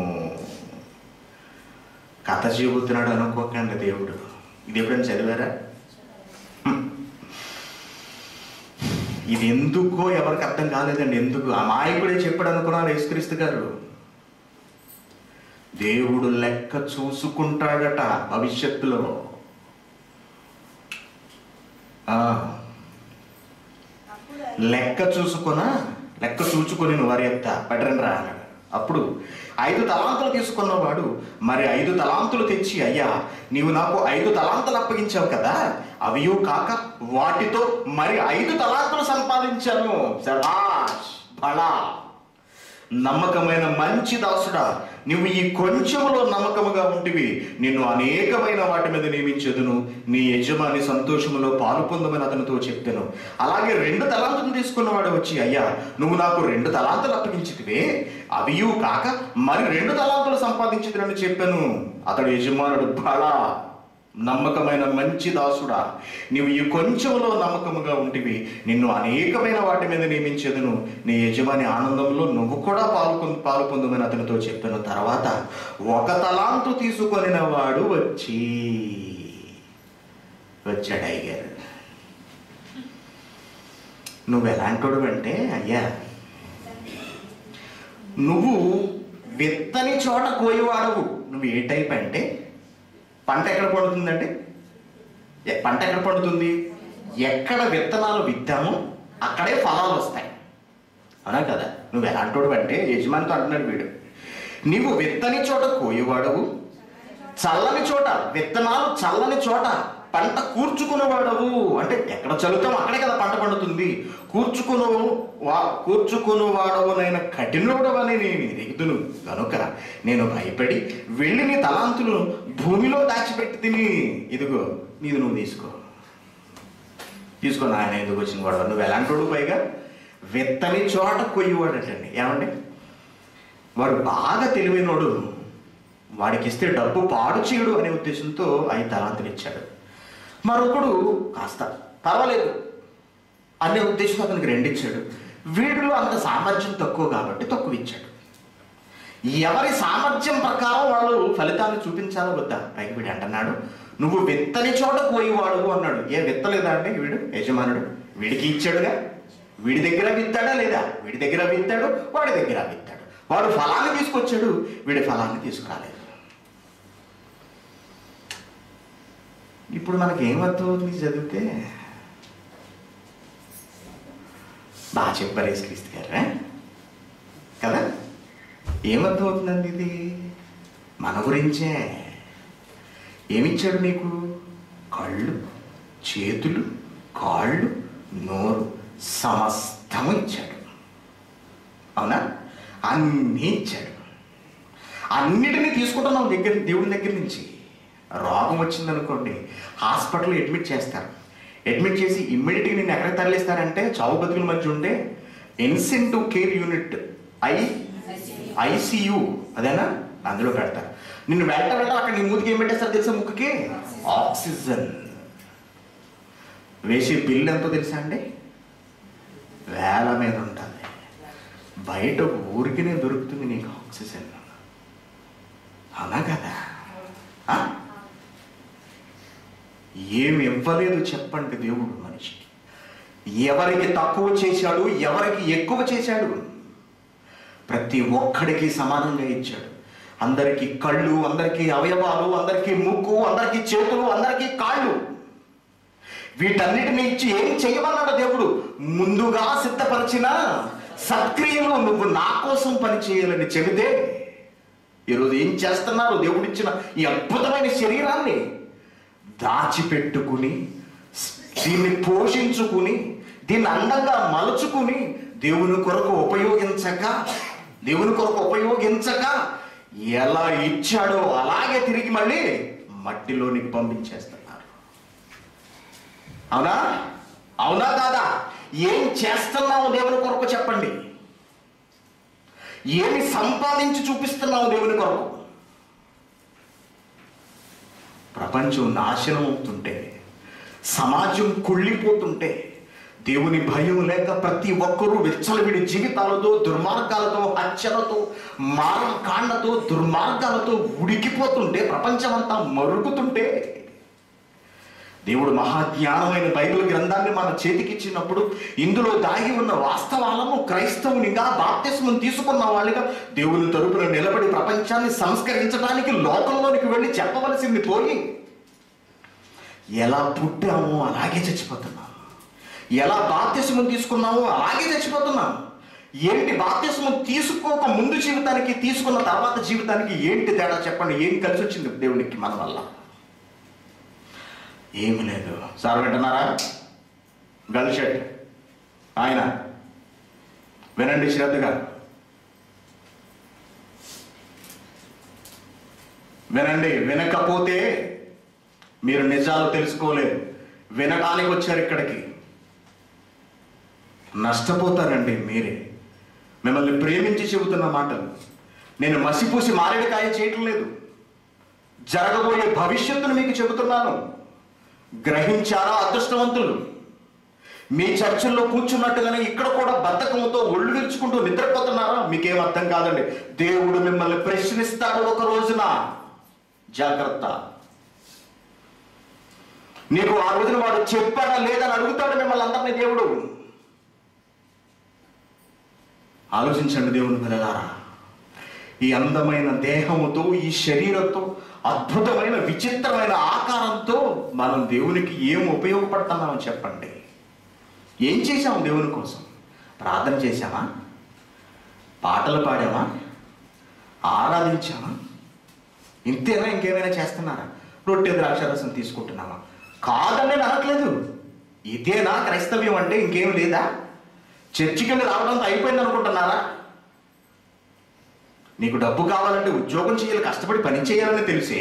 కథ చెబుతున్నాడు అనుకోకండి దేవుడు ఇది ఎప్పుడైనా చదివారా హ్మ్. ఇది ఎందుకో ఎవరికి అర్థం కాలేదండి ఎందుకు అమాయకుడే చెప్పాడు అనుకున్నారు యేసుక్రీస్తు గారు దేవుడు లెక్క చూసుకుంటాడట భవిష్యత్తులో ఆ, లెక్క చూసుకొన లెక్క చూచుకొని వారి యొక్క పడరని రా అన్నాడు అప్పుడు ఐదు తలాంతులు తీసుకున్నవాడు మరి ఐదు తలాంతులు తెచ్చి అయ్యా నీవు నాకు ఐదు తలాంతులు అప్పగించావు కదా అవియో కాక వాటితో మరి ఐదు తలాంతులు సంపాదించాను శభాష్ బలా నమ్మకమైన మంచి దాసుడా నువ్వు ఈ కొంచెములో నమ్మకముగా ఉంటివి నిన్ను అనేకమైన వాటి మీద నియమించదును నీ యజమాని సంతోషములో పాలు పొందమని అతనితో చెప్పాను అలాగే రెండు తలాంతులు తీసుకున్నవాడు వచ్చి అయ్యా నువ్వు నాకు రెండు తలాంతులు అప్పగించితివే అవియు కాక మరి రెండు తలాంతులు సంపాదించుదునని చెప్పాను అతడు యజమానుడు బలా నమ్మకమైన మంచి దాసుడా నీవు ఈ కొంచెంలో నమ్మకముగా ఉంటివి నిన్ను అనేకమైన వాటి మీద నియమించేదును నీ యజమాని ఆనందంలో నువ్వు కూడా పాల్పొందు పాలు పొందుమని అతనితో చెప్పాను తర్వాత ఒక తలాంతు తీసుకొనిన వాడు వచ్చి వచ్చాడు అయ్యారు నువ్వు ఎలాంటోడు అంటే అయ్యా నువ్వు విత్తని చోట కోయివాడవు నువ్వు ఏ టైప్ అంటే పంట ఎక్కడ పండుతుందంటే ఎ- పంట ఎక్కడ పండుతుంది ఎక్కడ విత్తనాలు విత్తామో అక్కడే ఫలాలు వస్తాయి అవునా కదా నువ్వు ఎలాంటోడు అంటే యజమానితో అంటున్నాడు వీడు నీవు విత్తని చోట కోయవాడవు చల్లని చోట విత్తనాలు చల్లని చోట పంట కూర్చుకునేవాడవు అంటే ఎక్కడ చల్లుతాం అక్కడే కదా పంట పండుతుంది కూర్చుకును వా కూర్చుకునేవాడవునైన కఠినోడవని నేను ఎరుగుదును కనుక నేను భయపడి వెళ్ళి నీ తలాంతులు భూమిలో దాచిపెట్టి తిని ఇదిగో నీది నువ్వు తీసుకో తీసుకో నాయన ఎందుకు వచ్చిన గొడవ నువ్వు ఎలాంటోడు పైగా విత్తని చోట కొయ్యవాడటండి ఏమండి వాడు బాగా తెలివైనోడు వాడికి ఇస్తే డబ్బు పాడు చేయడు అనే ఉద్దేశంతో ఐదు తలాంతులు ఇచ్చాడు మరొకడు కాస్త పర్వాలేదు అనే ఉద్దేశంతో అతనికి రెండు ఇచ్చాడు వీడిలో అంత సామర్థ్యం తక్కువ కాబట్టి తక్కువ ఇచ్చాడు ఎవరి సామర్థ్యం ప్రకారం వాళ్ళు ఫలితాన్ని చూపించాలో వద్దా పైకి వీడు అంటున్నాడు నువ్వు విత్తని చోట పోయేవాడు అన్నాడు ఏ విత్తలేదా అంటే వీడు యజమానుడు వీడికి ఇచ్చాడుగా వీడి దగ్గర విత్తాడా లేదా వీడి దగ్గర విత్తాడు వాడి దగ్గర విత్తాడు వాడు ఫలాన్ని తీసుకొచ్చాడు వీడి ఫలాన్ని తీసుకురాలేదు ఇప్పుడు మనకి ఏం అర్థమవుతుంది చదివితే బాగా చెప్పారు యేసుక్రీస్తు గారు ఆ? కదా ఏమర్థమవుతుందండి ఇది మన గురించే ఏమిచ్చాడు నీకు కళ్ళు చేతులు కాళ్ళు నోరు సమస్తము ఇచ్చాడు అవునా అన్నీ ఇచ్చాడు అన్నిటినీ తీసుకుంటున్నాం దగ్గర దేవుడి దగ్గర నుంచి రోగం వచ్చిందనుకోండి హాస్పిటల్లో అడ్మిట్ చేస్తారు అడ్మిట్ చేసి ఇమ్మీడియట్గా నేను ఎక్కడ తరలిస్తారంటే చావు బతుకుల మధ్య ఉండే incentive care unit I ICU అదేనా అందులో పెడతారు నిన్ను వెంట వెంట అక్కడ నీ మూతికి ఏం పెట్టేస్తారు తెలుసా ముక్కుకి ఆక్సిజన్ వేసే బిల్లు ఎంతో తెలుసా అండి వేల మీద ఉంటుంది బయట ఊరికినే దొరుకుతుంది నీకు ఆక్సిజన్ అవునా కదా ఆ? ఏమి ఇవ్వలేదు చెప్పండి దేవుడు మనిషికి ఎవరికి తక్కువ చేశాడు ఎవరికి ఎక్కువ చేశాడు ప్రతి ఒక్కడికి సమానంగా ఇచ్చాడు అందరికీ కళ్ళు అందరికీ అవయవాలు అందరికీ ముక్కు అందరికీ చేతులు అందరికీ కాళ్ళు వీటన్నిటిని ఇచ్చి ఏం చేయమన్నాడు దేవుడు ముందుగా సిద్ధపరిచిన సత్క్రియలు నువ్వు నా కోసం పని చేయాలని చెబితే ఈరోజు ఏం చేస్తున్నారు దేవుడిచ్చిన ఈ అద్భుతమైన శరీరాన్ని దాచిపెట్టుకుని దీన్ని పోషించుకుని దీన్ని అందంగా మలుచుకుని దేవుని కొరకు ఉపయోగించక దేవుని కొరకు ఉపయోగించక ఎలా ఇచ్చాడో అలాగే తిరిగి మళ్ళీ మట్టిలోనికి పంపించేస్తున్నారు అవునా అవునా కాదా ఏం చేస్తున్నావు దేవుని కొరకు చెప్పండి ఏమి సంపాదించి చూపిస్తున్నావు దేవుని కొరకు ప్రపంచం నాశనం అవుతుంటే సమాజం కుళ్ళిపోతుంటే దేవుని భయం లేక ప్రతి ఒక్కరూ విచ్చలవిడి జీవితాలతో దుర్మార్గాలతో హత్యలతో మారణకాండతో దుర్మార్గాలతో ఉడికిపోతుంటే ప్రపంచమంతా మరుగుతుంటే దేవుడు మహాజ్ఞానమైన బైబిల్ గ్రంథాన్ని మన చేతికిచ్చినప్పుడు ఇందులో దాగి ఉన్న వాస్తవాలను క్రైస్తవునిగా బాప్తిస్మం తీసుకున్న వాళ్ళుగా దేవుని తరపున నిలబడి ప్రపంచాన్ని సంస్కరించడానికి లోకంలోనికి వెళ్ళి చెప్పవలసింది పోయి ఎలా పుట్టామో అలాగే చచ్చిపోతున్నాం ఎలా బాప్తిస్మం తీసుకున్నామో అలాగే చచ్చిపోతున్నాం ఏంటి బాప్తిస్మం తీసుకోక ముందు జీవితానికి తీసుకున్న తర్వాత జీవితానికి ఏంటి తేడా చెప్పండి ఏం కలిసి వచ్చింది దేవునికి మన వల్ల ఏమి లేదు సార్ వింటున్నారా గల్ షర్ట్ ఆయన వినండి శ్రద్ధగా వినండి వినకపోతే మీరు నిజాలు తెలుసుకోలేరు వినడానికి వచ్చారు ఇక్కడికి నష్టపోతారండి మీరే మిమ్మల్ని ప్రేమించి చెబుతున్న మాటలు నేను మసిపూసి మారేడుకాయ చేయటం లేదు జరగబోయే భవిష్యత్తును మీకు చెబుతున్నాను గ్రహించారా అదృష్టవంతులు మీ చర్చల్లో కూర్చున్నట్టుగానే ఇక్కడ కూడా బద్ధకంతో ఒళ్ళు విరుచుకుంటూ నిద్రపోతున్నారా మీకేం అర్థం కాదండి దేవుడు మిమ్మల్ని ప్రశ్నిస్తాడు ఒక రోజున జాగ్రత్త నీకు ఆ రోజున వాడు చెప్పాడా లేదని అడుగుతాడు మిమ్మల్ని అందరినీ దేవుడు ఆలోచించండి దేవుని పిల్లలారా ఈ అందమైన దేహముతో ఈ శరీరంతో అద్భుతమైన విచిత్రమైన ఆకారంతో మనం దేవునికి ఏం ఉపయోగపడుతున్నామని చెప్పండి ఏం చేశాం దేవుని కోసం ప్రార్థన చేశామా పాటలు పాడామా ఆరాధించామా ఇంతేనా ఇంకేమైనా చేస్తున్నారా రొట్టె ద్రాక్షరసం తీసుకుంటున్నామా కాదని నేను అనట్లేదు ఇదేనా క్రైస్తవ్యం అంటే ఇంకేం లేదా చర్చికి వెళ్ళి రావడంతో అయిపోయింది అనుకుంటున్నారా నీకు డబ్బు కావాలంటే ఉద్యోగం చేయాలి కష్టపడి పని చేయాలని తెలిసే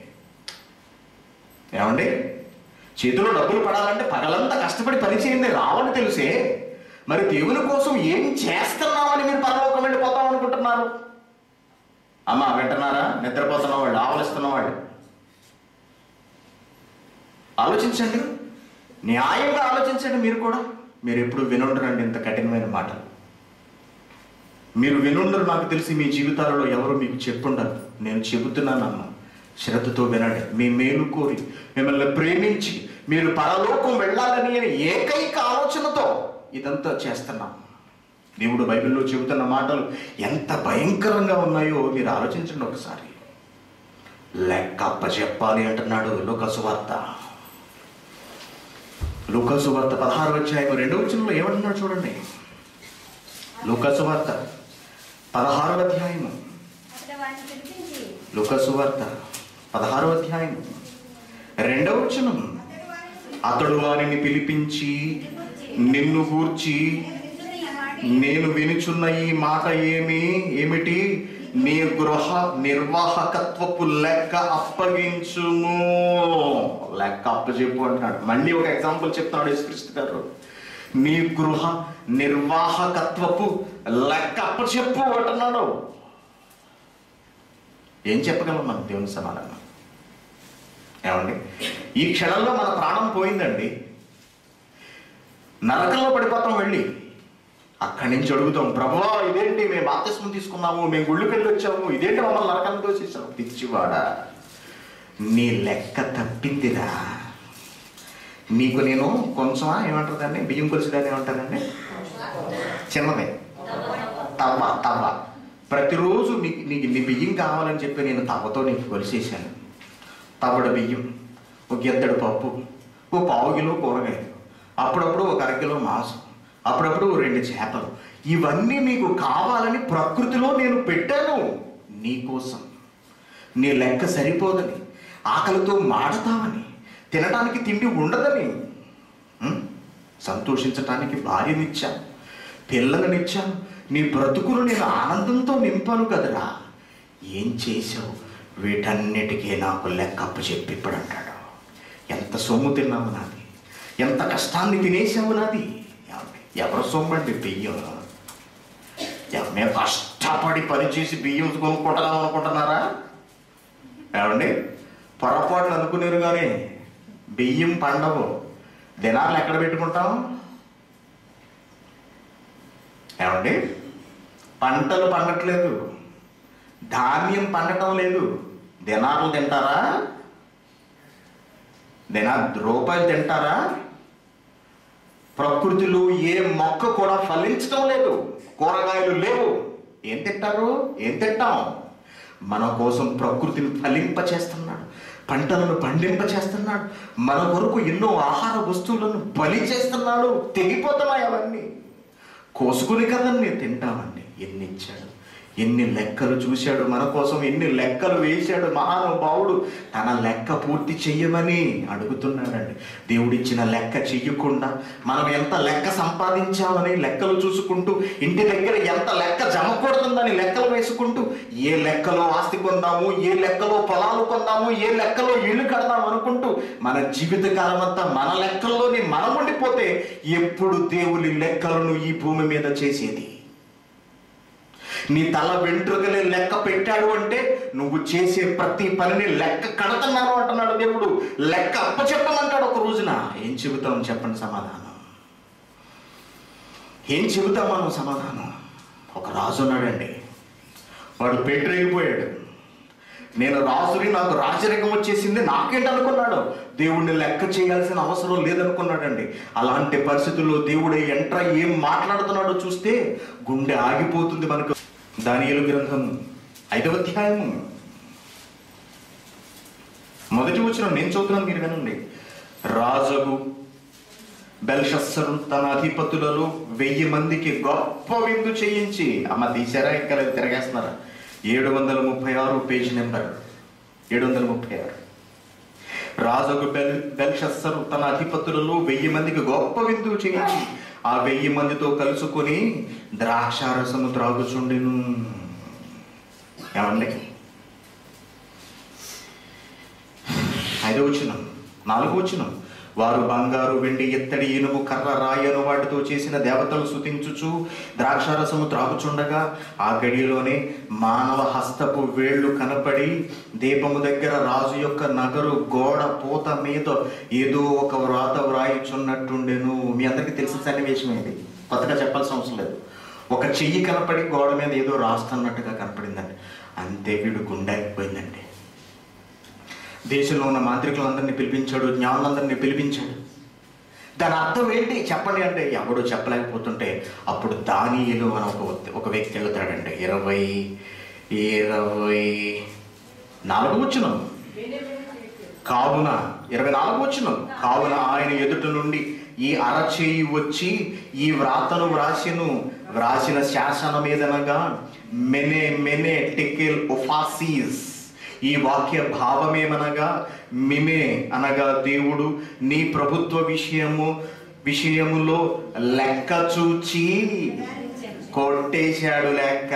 ఏమండి చేతిలో డబ్బులు పడాలంటే పగలంతా కష్టపడి పని చేయండి రావని తెలిసే మరి దేవుని కోసం ఏం చేస్తున్నామని మీరు పరలోకం వెళ్ళిపోతాం అనుకుంటున్నారు అమ్మ వింటున్నారా నిద్రపోతున్న వాళ్ళు ఆవలిస్తున్న వాళ్ళు ఆలోచించండి న్యాయంగా ఆలోచించండి మీరు కూడా మీరు ఎప్పుడు వినుండరండి ఇంత కఠినమైన మాటలు మీరు వినుండరు నాకు తెలిసి మీ జీవితాలలో ఎవరు మీకు చెప్పుండరు నేను చెబుతున్నానమ్మా శ్రద్ధతో వినండి మీ మేలు కోరి మిమ్మల్ని ప్రేమించి మీరు పరలోకం వెళ్ళాలని అనే ఏకైక ఆలోచనతో ఇదంతా చేస్తున్నాం దేవుడు బైబిల్లో చెబుతున్న మాటలు ఎంత భయంకరంగా ఉన్నాయో మీరు ఆలోచించండి ఒకసారి లెక్క చెప్పాలి అంటున్నాడు లోకసు వార్త లూకాసు వార్త పదహారు అధ్యాయం రెండవ వచనంలో ఏమంటున్నాడు చూడండి లూకాసు వార్త పదహారవ అధ్యాయము అతడు వారిని పిలిపించి లూకాసు వార్త పదహారవ అధ్యాయం రెండవ వచనం అతడు వారిని పిలిపించి నిన్ను గూర్చి నేను వినుచున్న ఈ మాట ఏమి ఏమిటి నీ గృహ నిర్వాహకత్వపు లెక్క అప్పగించుము లెక్క అప్పచెప్పు అంటున్నాడు మళ్ళీ ఒక ఎగ్జాంపుల్ చెప్తున్నాడు యేసుక్రీస్తు గారు నీ గృహ నిర్వాహకత్వపు లెక్క అప్పచెప్పు అంటున్నాడు ఏం చెప్పగలం మనం దేవుని సమాధానం ఏమండి ఈ క్షణంలో మన ప్రాణం పోయిందండి నరకంలో పడిపోతాం వెళ్ళి అక్కడి నుంచి అడుగుతాం ప్రభువా ఇదేంటి మేము బాప్తిస్మం తీసుకున్నాము మేము గుళ్ళకి వెళ్ళి వచ్చాము ఇదేంటి మమ్మల్ని నరకంలో దోషిస్తాం పిచ్చివాడా నీ లెక్క తప్పిందిరా నీకు నేను కొంచెమా ఏమంటారు దాన్ని బియ్యం కొలిసి దాన్ని ఏమంటారండి చిన్నదే తవ్వ తవ్వ ప్రతిరోజు నీకు నీకు నీ బియ్యం కావాలని చెప్పి నేను తవ్వతో నీకు కొలిసేసాను తవ్వడ బియ్యం ఒక ఎద్దడు పప్పు ఓ పావు కిలో కూరగాయలు అప్పుడప్పుడు ఒక అరకిలో మాంసం అప్పుడప్పుడు ఓ రెండు చేపలు ఇవన్నీ నీకు కావాలని ప్రకృతిలో నేను పెట్టాను నీకోసం నీ లెక్క సరిపోదని ఆకలితో మాడతావని తినడానికి తిండి ఉండదని ఉం? సంతోషించటానికి భార్యనిచ్చాను పిల్లలనిచ్చాను నీ బ్రతుకును నేను ఆనందంతో నింపాను కదరా ఏం చేశావు వీటన్నిటికీ నాకు లెక్కప్పు చెప్పి ఇప్పుడు అంటాడు ఎంత సొమ్ము తిన్నావు నాది ఎంత కష్టాన్ని తినేసావు నాది ఏమండి? ఎవరు సొమ్ము అండి బియ్యం ఎవ- మేము కష్టపడి పనిచేసి బియ్యం కొనుక్కుంటున్నాం అనుకుంటున్నారా ఏమండి పొరపాట్లు అనుకునేరు కానీ బియ్యం పండవు దినాలు ఎక్కడ పెట్టుకుంటాం ఏమండి పంటలు పండట్లేదు ధాన్యం పండటం లేదు దినాలు తింటారా దినా రూపాయలు తింటారా ప్రకృతిలో ఏ మొక్క కూడా ఫలించడం లేదు కూరగాయలు లేవు ఏం తింటారు ఏం తింటాం మన కోసం ప్రకృతిని ఫలింప చేస్తున్నాడు పంటలను పండింప చేస్తున్నాడు మన కొరకు ఎన్నో ఆహార వస్తువులను బలి చేస్తున్నాడు తెగిపోతున్నాయి అవన్నీ కోసుకుని కదండి తింటామండి ఎన్ని ఇచ్చాడు ఎన్ని లెక్కలు చూశాడు మన కోసం ఎన్ని లెక్కలు వేశాడు మహానుభావుడు తన లెక్క పూర్తి చెయ్యమని అడుగుతున్నాడండి దేవుడిచ్చిన లెక్క చెయ్యకుండా మనం ఎంత లెక్క సంపాదించామని లెక్కలు చూసుకుంటూ ఇంటి దగ్గర ఎంత లెక్క జమ కొడుతుందని లెక్కలు వేసుకుంటూ ఏ లెక్కలో ఆస్తి కొందాము ఏ లెక్కలో పొలాలు కొందాము ఏ లెక్కలో ఇల్లు కడదాం అనుకుంటూ మన జీవితకాలం అంతా మన లెక్కల్లోనే మనం ఉండిపోతే ఎప్పుడు దేవుని లెక్కలను ఈ భూమి మీద చేసేది నీ తల వెంట్రుకలే లెక్క పెట్టాడు అంటే నువ్వు చేసే ప్రతి పనిని లెక్క కడతన్నాను అంటున్నాడు దేవుడు లెక్క అప్పచెప్పమంటాడు ఒక రోజున ఏం చెబుతాం చెప్పండి సమాధానం ఏం చెబుతాం మనం సమాధానం ఒక రాజు ఉన్నాడండి వాడు పెట్టరైపోయాడు నేను రాజుని నాకు రాజరికం వచ్చేసింది నాకేంటి అనుకున్నాడు దేవుడిని లెక్క చేయాల్సిన అవసరం లేదనుకున్నాడండి అలాంటి పరిస్థితుల్లో దేవుడు ఎంట్రా ఏం మాట్లాడుతున్నాడో చూస్తే గుండె ఆగిపోతుంది మనకు దానియేలు గ్రంథం ఐదవ అధ్యాయము మొదటి వచ్చిన నేను చదువుతున్నాను మీరు వినండి రాజగు బెల్షస్సరు తన అధిపతులలో వెయ్యి మందికి గొప్ప విందు చేయించి అమ్మ తీశారా ఇంకా లేదు తిరగేస్తున్నారా ఏడు వందల ముప్పై ఆరు పేజ్ నెంబర్ ఏడు వందల ముప్పై ఆరు రాజుకు బెల్ బెల్షస్సరు తన అధిపతులలో వెయ్యి మందికి గొప్ప విందు చేయించి ఆ వెయ్యి మందితో కలుసుకొని ద్రాక్షారసము త్రాగుచుండెను ఏమండి ఐదో వచ్చిన నాలుగో వచ్చిన వారు బంగారు వెండి ఎత్తడి ఇనుము కర్ర రాయను వాటితో చేసిన దేవతలు సుతించుచు ద్రాక్షారసము త్రాగుచుండగా ఆ గడిలోనే మానవ హస్తపు వేళ్ళు కనపడి దీపము దగ్గర రాజు యొక్క నగరు గోడ పూత మీద ఏదో ఒక వ్రాత వ్రాయిచున్నట్టుండెను మీ అందరికీ తెలిసిన సన్నివేశం ఇది కొత్తగా చెప్పాల్సిన అవసరం లేదు ఒక చెయ్యి కనపడి గోడ మీద ఏదో రాస్తున్నట్టుగా కనపడిందండి అంతే వీడు గుండె అయిపోయిందండి దేశంలో ఉన్న మాంత్రికులందరినీ పిలిపించాడు జ్ఞానులందరినీ పిలిపించాడు దాని అర్థం ఏంటి చెప్పండి అంటే ఎవడు చెప్పలేకపోతుంటే అప్పుడు దానియులు అని ఒక వ్యక్తి- ఒక వ్యక్తి వెళ్తాడండి ఇరవై ఇరవై నాలుగు వచ్చిన కావున ఇరవై నాలుగు వచ్చిన కావున ఆయన ఎదుట నుండి ఈ అరచేయి వచ్చి ఈ వ్రాతను వ్రాసిను వ్రాసిన శాసన మీదనగా మెనే మెనే టెకెల్ ఒఫాసీస్ ఈ వాక్య భావమేమనగా మిమే అనగా దేవుడు నీ ప్రభుత్వ విషయము విషయములో లెక్క చూచి కొట్టేశాడు లెక్క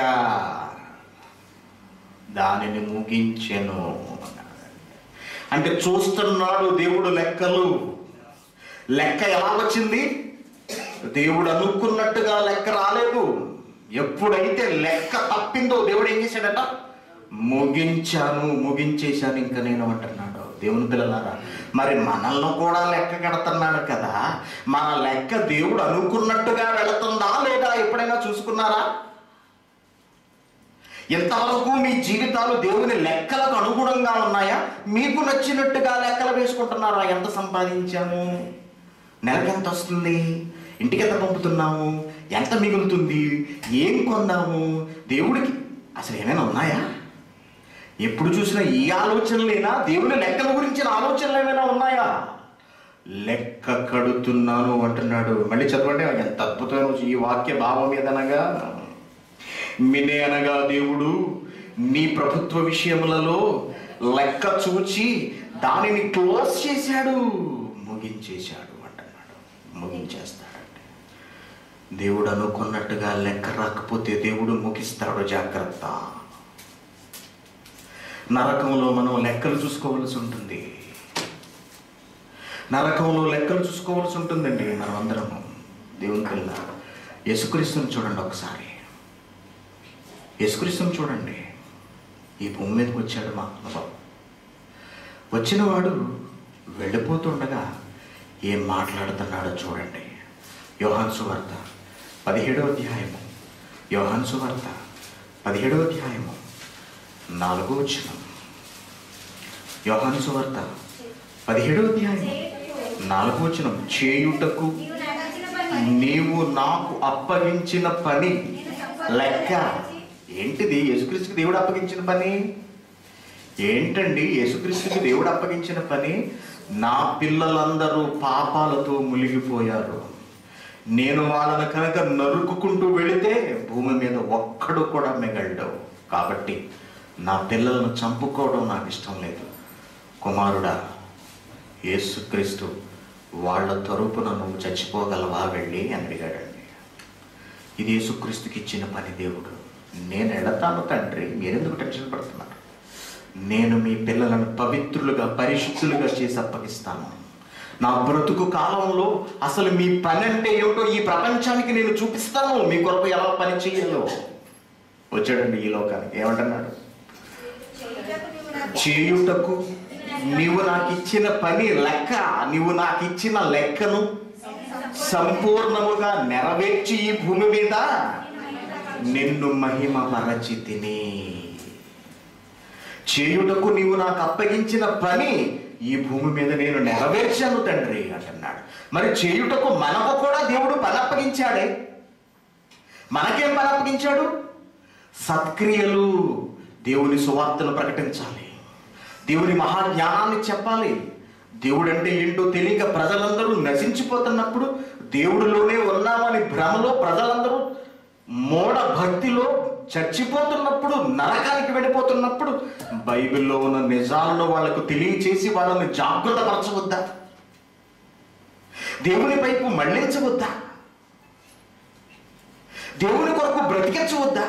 దానిని ముగించెను అంటే చూస్తున్నాడు దేవుడు లెక్కలు లెక్క ఎలా వచ్చింది దేవుడు అనుకున్నట్టుగా లెక్క రాలేదు ఎప్పుడైతే లెక్క తప్పిందో దేవుడు ఏం చేశాడట ముగించాను ముగించేశాను ఇంకా నేను అంటున్నాడు దేవుని పిల్లలారా మరి మనల్ని కూడా లెక్క కడుతున్నాడు కదా మన లెక్క దేవుడు అనుకున్నట్టుగా వెళుతుందా లేదా ఎప్పుడైనా చూసుకున్నారా ఇంతవరకు మీ జీవితాలు దేవుని లెక్కలకు అనుగుణంగా ఉన్నాయా మీకు నచ్చినట్టుగా లెక్కలు వేసుకుంటున్నారా ఎంత సంపాదించాము నెలకు ఎంత వస్తుంది ఇంటికి ఎంత పంపుతున్నాము ఎంత మిగులుతుంది ఏం కొందాము దేవుడికి అసలు ఏమైనా ఉన్నాయా ఎప్పుడు చూసినా ఈ ఆలోచనలేనా దేవుని లెక్కల గురించిన ఆలోచనలు ఏమైనా ఉన్నాయా లెక్క కడుతున్నాను అంటున్నాడు మళ్ళీ చదవండి ఎంత అద్భుతమైన ఈ వాక్య భావం ఏదనగా మినే అనగా దేవుడు నీ ప్రభుత్వ విషయములలో లెక్క చూచి దానిని క్లోజ్ చేశాడు ముగించేశాడు అంటున్నాడు ముగించేస్తాడండి దేవుడు అనుకున్నట్టుగా లెక్క రాకపోతే దేవుడు ముగిస్తాడు జాగ్రత్త నరకంలో మనం లెక్కలు చూసుకోవలసి ఉంటుంది నరకంలో లెక్కలు చూసుకోవాల్సి ఉంటుందండి మనం అందరము దేవుని పిల్ల యేసుక్రీస్తుని చూడండి ఒకసారి యేసుక్రీస్తుని చూడండి ఈ భూమి మీదకి వచ్చాడు మా అనుభవం వచ్చినవాడు వెళ్ళిపోతుండగా ఏం మాట్లాడుతున్నాడో చూడండి యోహాన్ సువార్త పదిహేడవ అధ్యాయము యోహాన్ సువార్త పదిహేడవ అధ్యాయము నాలుగో వచనం యోహాన్ సువార్త పదిహేడవ అధ్యాయం నాలుగో వచనం చేయుటకు నీవు నాకు అప్పగించిన పని నీవు నాకు అప్పగించిన పని లెక్క ఏంటిది యేసుక్రీస్తుకి దేవుడు అప్పగించిన పని ఏంటండి యేసుక్రీస్తుకి దేవుడు అప్పగించిన పని నా పిల్లలందరూ పాపాలతో మునిగిపోయారు నేను వాళ్ళని కనుక నరుకుకుంటూ వెళితే భూమి మీద ఒక్కడు కూడా మిగలడు కాబట్టి నా పిల్లలను చంపుకోవడం నాకు ఇష్టం లేదు కుమారుడా యేసుక్రీస్తు వాళ్ళ తరపున నువ్వు చచ్చిపోగలవా వెళ్ళి అని అడిగాడండి ఇది యేసుక్రీస్తుకి ఇచ్చిన పని దేవుడు నేను ఎడతాను తండ్రి మీరెందుకు టెన్షన్ పడుతున్నారు నేను మీ పిల్లలను పవిత్రులుగా పరిశుద్ధులుగా చేసి అప్పగిస్తాను నా బ్రతుకు కాలంలో అసలు మీ పని అంటే ఏమిటో ఈ ప్రపంచానికి నేను చూపిస్తాను మీ కొరకు ఎలా పని చేయాలో వచ్చాడండి ఈ లోకానికి ఏమంటున్నాడు చేయుటకు చేయుటకు నీవు నాకు నీవు నాకు ఇచ్చిన పని లెక్క నీవు నాకు ఇచ్చిన లెక్కను సంపూర్ణముగా నెరవేర్చి ఈ భూమి మీద నిన్ను మహిమ పరచి తిని చేయుటకు నీవు నాకు అప్పగించిన పని ఈ భూమి మీద నేను నెరవేర్చాను తండ్రి అంటున్నాడు మరి చేయుటకు మనకు కూడా దేవుడు పని అప్పగించాడే మనకేం పని అప్పగించాడు సత్క్రియలు దేవుని సువార్తను ప్రకటించాలి దేవుని మహాజ్ఞానాన్ని చెప్పాలి దేవుడు అంటే ఏంటో తెలియక ప్రజలందరూ నశించిపోతున్నప్పుడు దేవుడిలోనే ఉన్నామని భ్రమలో ప్రజలందరూ మూఢ భక్తిలో చచ్చిపోతున్నప్పుడు నరకానికి వెళ్ళిపోతున్నప్పుడు బైబిల్లో ఉన్న నిజాలను వాళ్ళకు తెలియచేసి వాళ్ళని జాగ్రత్తపరచవద్దా దేవుని వైపు మళ్ళించవద్దా దేవుని కొరకు బ్రతికించవద్దా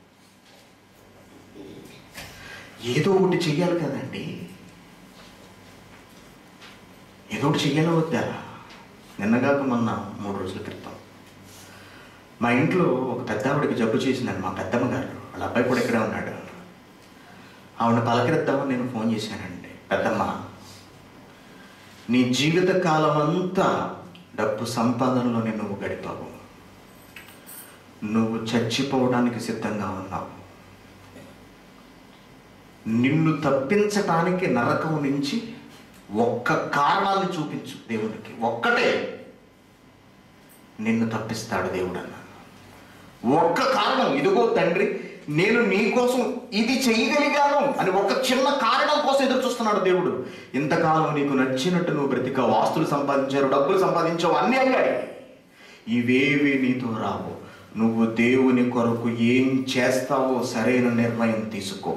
ఏదో ఒకటి చెయ్యాలి కదండి ఏదో ఒకటి చెయ్యాలి వద్దా నిన్నగాక మొన్న మూడు రోజుల క్రితం మా ఇంట్లో ఒక పెద్ద ఆవిడకి జబ్బు చేసిందండి మా పెద్దమ్మ గారు వాళ్ళ అబ్బాయి కూడా ఇక్కడే ఉన్నాడు ఆవిడ పలకరిద్దామని నేను ఫోన్ చేశానండి పెద్దమ్మ నీ జీవిత కాలం అంతా డబ్బు సంపాదనలోనే నువ్వు గడిపావు నువ్వు చచ్చిపోవడానికి సిద్ధంగా ఉన్నావు నిన్ను తప్పించటానికి నరకం నుంచి ఒక్క కారణాన్ని చూపించు దేవునికి ఒక్కటే నిన్ను తప్పిస్తాడు దేవుడు అన్నాను ఒక్క కారణం ఇదిగో తండ్రి నేను నీ కోసం ఇది చేయగలిగాను అని ఒక చిన్న కారణం కోసం ఎదురు చూస్తున్నాడు దేవుడు ఇంతకాలం నీకు నచ్చినట్టు నువ్వు బ్రతికావు ఆస్తులు సంపాదించారు డబ్బులు సంపాదించావు అన్నీ అయ్యాయి ఇవేవి నీతో రావు నువ్వు దేవుని కొరకు ఏం చేస్తావో సరైన నిర్ణయం తీసుకో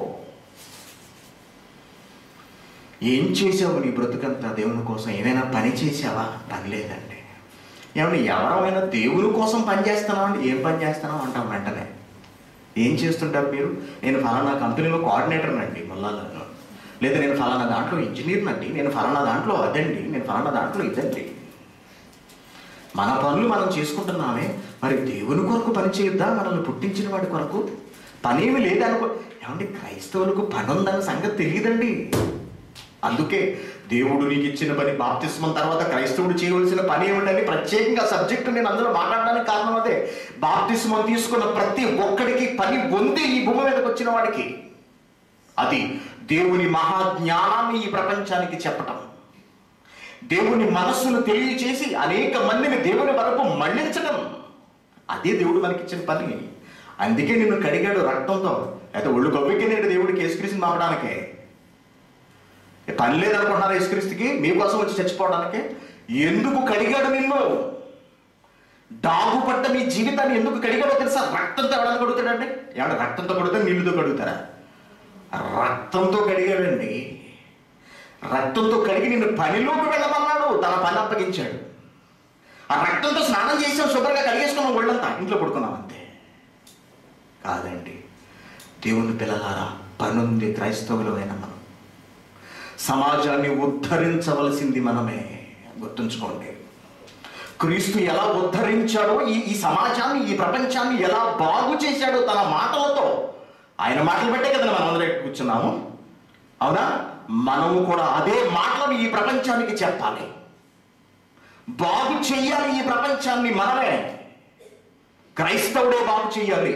ఏం చేసావు నీ బ్రతుకంతా దేవుని కోసం ఏమైనా పని చేసావా పని లేదండి ఏమన్నా ఎవరైనా దేవుని కోసం పని చేస్తున్నావు అంటే ఏం పని చేస్తున్నావు అంటాం వెంటనే ఏం చేస్తుంటారు మీరు నేను ఫలానా కంపెనీలో కోఆర్డినేటర్ అండి ముల్లాలను లేదా నేను ఫలానా దాంట్లో ఇంజనీర్ అండి నేను ఫలానా దాంట్లో అదండి నేను ఫలానా దాంట్లో ఇదండి మన పనులు మనం చేసుకుంటున్నామే మరి దేవుని కొరకు పని చేయొద్దా మనల్ని పుట్టించిన వాడి కొరకు పనేమి లేదనుకో ఏమండి క్రైస్తవులకు పని ఉందన్న సంగతి తెలియదండి అందుకే దేవుడు నీకు ఇచ్చిన పని బాప్తిస్మం తర్వాత క్రైస్తవుడు చేయవలసిన పని ఏమిటని ప్రత్యేకంగా సబ్జెక్ట్ నేను అందులో మాట్లాడడానికి కారణం అదే బాప్తిస్మం తీసుకున్న ప్రతి ఒక్కడికి పని ఉంది ఈ భూమి మీదకి వచ్చిన వాడికి అది దేవుని మహాజ్ఞానాన్ని ఈ ప్రపంచానికి చెప్పటం దేవుని మనస్సును తెలియచేసి అనేక మందిని దేవుని వరకు మళ్ళించడం అదే దేవుడు మనకిచ్చిన పని అందుకే నిన్ను కడిగాడు రక్తంతో అయితే ఒళ్ళు గవ్వెక్కినేడు దేవుడికి యేసుక్రీస్తుని మావడానికే పని లేదనుకుంటున్నారు యేసుక్రీస్తుకి మీకోసం వచ్చి చచ్చిపోవడానికి ఎందుకు కడిగాడు నిన్ను డాగు పడ్డ మీ జీవితాన్ని ఎందుకు కడిగాడో తెలుసా రక్తంతో ఎవడానికి కడుగుతాడండి ఏమన్నా రక్తంతో కడుగుతారు నీళ్ళతో కడుగుతారా రక్తంతో కడిగాడండి రక్తంతో కడిగి నిన్ను పనిలోకి వెళ్ళమన్నాడు తన పని అప్పగించాడు ఆ రక్తంతో స్నానం చేసాం శుభ్రంగా కడిగేసుకున్నాం ఒళ్ళంతా ఇంట్లో పడుకున్నాం అంతే కాదండి దేవుని పిల్లలారా పనుంది క్రైస్తవులమైన మనం సమాజాన్ని ఉద్ధరించవలసింది మనమే గుర్తుంచుకోండి క్రీస్తు ఎలా ఉద్ధరించాడో ఈ ఈ సమాజాన్ని ఈ ప్రపంచాన్ని ఎలా బాగు చేశాడో తన మాటలతో ఆయన మాటలు పెట్టే కదా మనం అందరం ఇక్కడ కూర్చున్నాము అవునా మనము కూడా అదే మాటలను ఈ ప్రపంచానికి చెప్పాలి బాగు చెయ్యాలి ఈ ప్రపంచాన్ని మనమే క్రైస్తవుడే బాగు చెయ్యాలి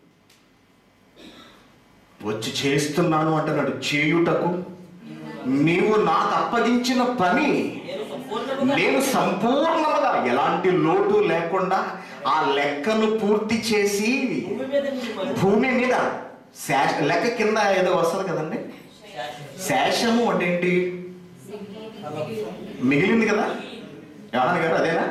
వచ్చి చేస్తున్నాను అంటున్నాడు చేయుటకు నీవు నాకు అప్పగించిన పని నేను సంపూర్ణముగా నేను సంపూర్ణముగా ఎలాంటి లోటు లేకుండా ఆ లెక్కను పూర్తి చేసి భూమి మీద నీ మహిమ భూమి మీద శేష లెక్క కింద ఏదో వస్తుంది కదండి శేషము అంటే ఏంటి మిగిలింది కదా యోహాన్ గారు అదేనా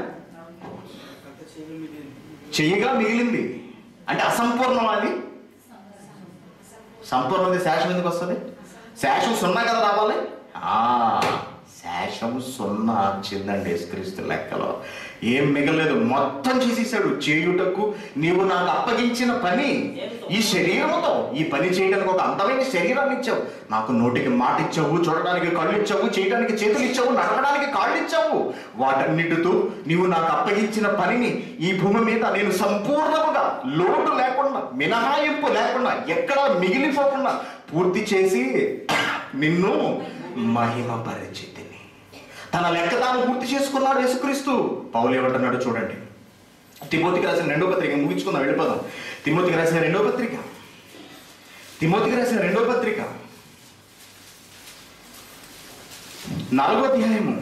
చెయ్యగా మిగిలింది అంటే అసంపూర్ణం అది సంపూర్ణది శేషం ఎందుకు వస్తుంది శేషం సున్నా కదా రావాలి ఆ శేషం సున్నా వచ్చిందండి యేసుక్రీస్తు లెక్కలో ఏం మిగలేదు మొత్తం చేసేసాడు చేయుటకు నీవు నాకు అప్పగించిన పని ఈ శరీరంతో ఈ పని చేయడానికి ఒక అందమైన శరీరాన్ని ఇచ్చావు నాకు నోటికి మాట ఇచ్చావు చూడడానికి కళ్ళు ఇచ్చావు చేయడానికి చేతులు ఇచ్చావు నడవడానికి కాళ్ళు ఇచ్చావు వాటన్నిటితో నీవు నాకు అప్పగించిన పనిని ఈ భూమి మీద నేను సంపూర్ణముగా లోటు లేకుండా మినహాయింపు లేకుండా ఎక్కడా మిగిలిపోకుండా పూర్తి చేసి నిన్ను మహిమ పరిచితిని తన లెక్క తాను పూర్తి చేసుకున్నాడు యేసుక్రీస్తు పౌలు ఏమంటున్నాడు చూడండి తిమోతికి రాసిన రెండో పత్రిక ముగించుకుందాం వెళ్ళిపోదాం తిమోతికి రాసిన రెండో పత్రిక తిమోతికి రాసిన రెండో పత్రిక నాలుగో అధ్యాయము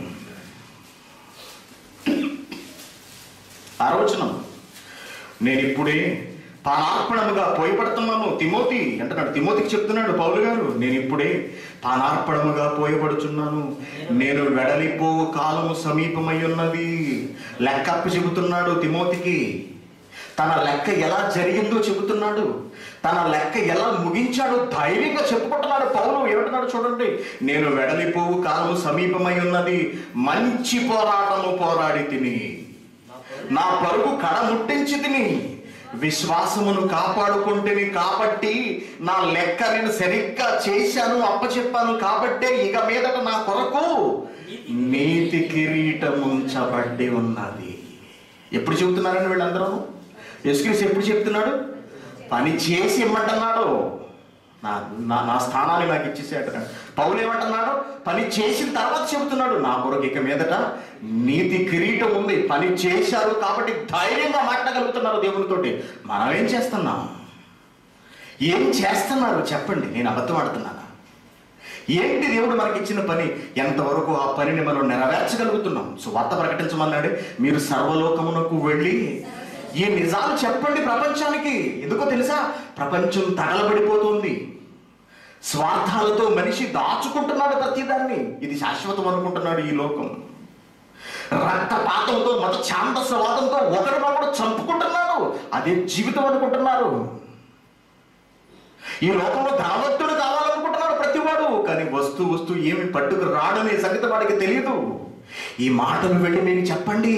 ఆరోచనం నేను ఇప్పుడే పానార్పణముగా పోయబడుతున్నాను తిమోతి అంటున్నాడు తిమోతికి చెప్తున్నాడు పౌలు గారు నేను ఇప్పుడే పానార్పణముగా పోయబడుచున్నాను నేను వెడలిపో కాలము సమీపమై ఉన్నది లెక్కప్ప చెబుతున్నాడు తిమోతికి తన లెక్క ఎలా జరిగిందో చెబుతున్నాడు తన లెక్క ఎలా ముగించాడో ధైర్యంగా చెప్పుకుంటున్నాడు పౌలు ఏమంటున్నాడు చూడండి నేను వెడలిపోవు కాలము సమీపమై ఉన్నది మంచి పోరాటము పోరాడి తిని నా పరుగు కడ ముట్టించి తిని విశ్వాసమును కాపాడుకుంటేని కాబట్టి నా లెక్క నేను సరిగ్గా చేశాను అప్పచెప్పాను కాబట్టే ఇక మీదట నా కొరకు నీతి కిరీటం ఉంచబడి ఉన్నది ఎప్పుడు చెబుతున్నారండి వీళ్ళందరూ యేసుక్రీస్తు ఎప్పుడు చెప్తున్నాడు పని చేసి ఇమ్మంటున్నాడు నా నా నా స్థానాన్ని నాకు ఇచ్చేసి అంటున్నాడు పౌలు ఏమంటున్నాడు పని చేసిన తర్వాత చెబుతున్నాడు నా కొరకు ఇక మీదట నీతి కిరీటం ఉంది పని చేశారు కాబట్టి ధైర్యంగా మాట్లాడగలుగుతున్నారు దేవునితోటి మనం ఏం చేస్తున్నాం ఏం చేస్తున్నారు చెప్పండి నేను అబద్ధం ఆడుతున్నానా ఏంటి దేవుడు మనకి ఇచ్చిన పని ఎంతవరకు ఆ పనిని మనం నెరవేర్చగలుగుతున్నాం సువార్త ప్రకటించమన్నాడు మీరు సర్వలోకమునకు వెళ్ళి ఈ నిజాలు చెప్పండి ప్రపంచానికి ఎందుకో తెలుసా ప్రపంచం తగలబడిపోతుంది స్వార్థాలతో మనిషి దాచుకుంటున్నాడు ప్రతిదాన్ని ఇది శాశ్వతం అనుకుంటున్నాడు ఈ లోకం రక్తపాతంతో మత ఛాందస్వాదంతో ఒకరినొకడు చంపుకుంటున్నారు అదే జీవితం అనుకుంటున్నారు ఈ లోకంలో ధనవంతుడు కావాలనుకుంటున్నాడు ప్రతివాడు కానీ వస్తు వస్తు ఏమి పట్టుకు రాడనే సంగతి వాడికి తెలియదు ఈ మాటలు వెళ్ళి మీకు చెప్పండి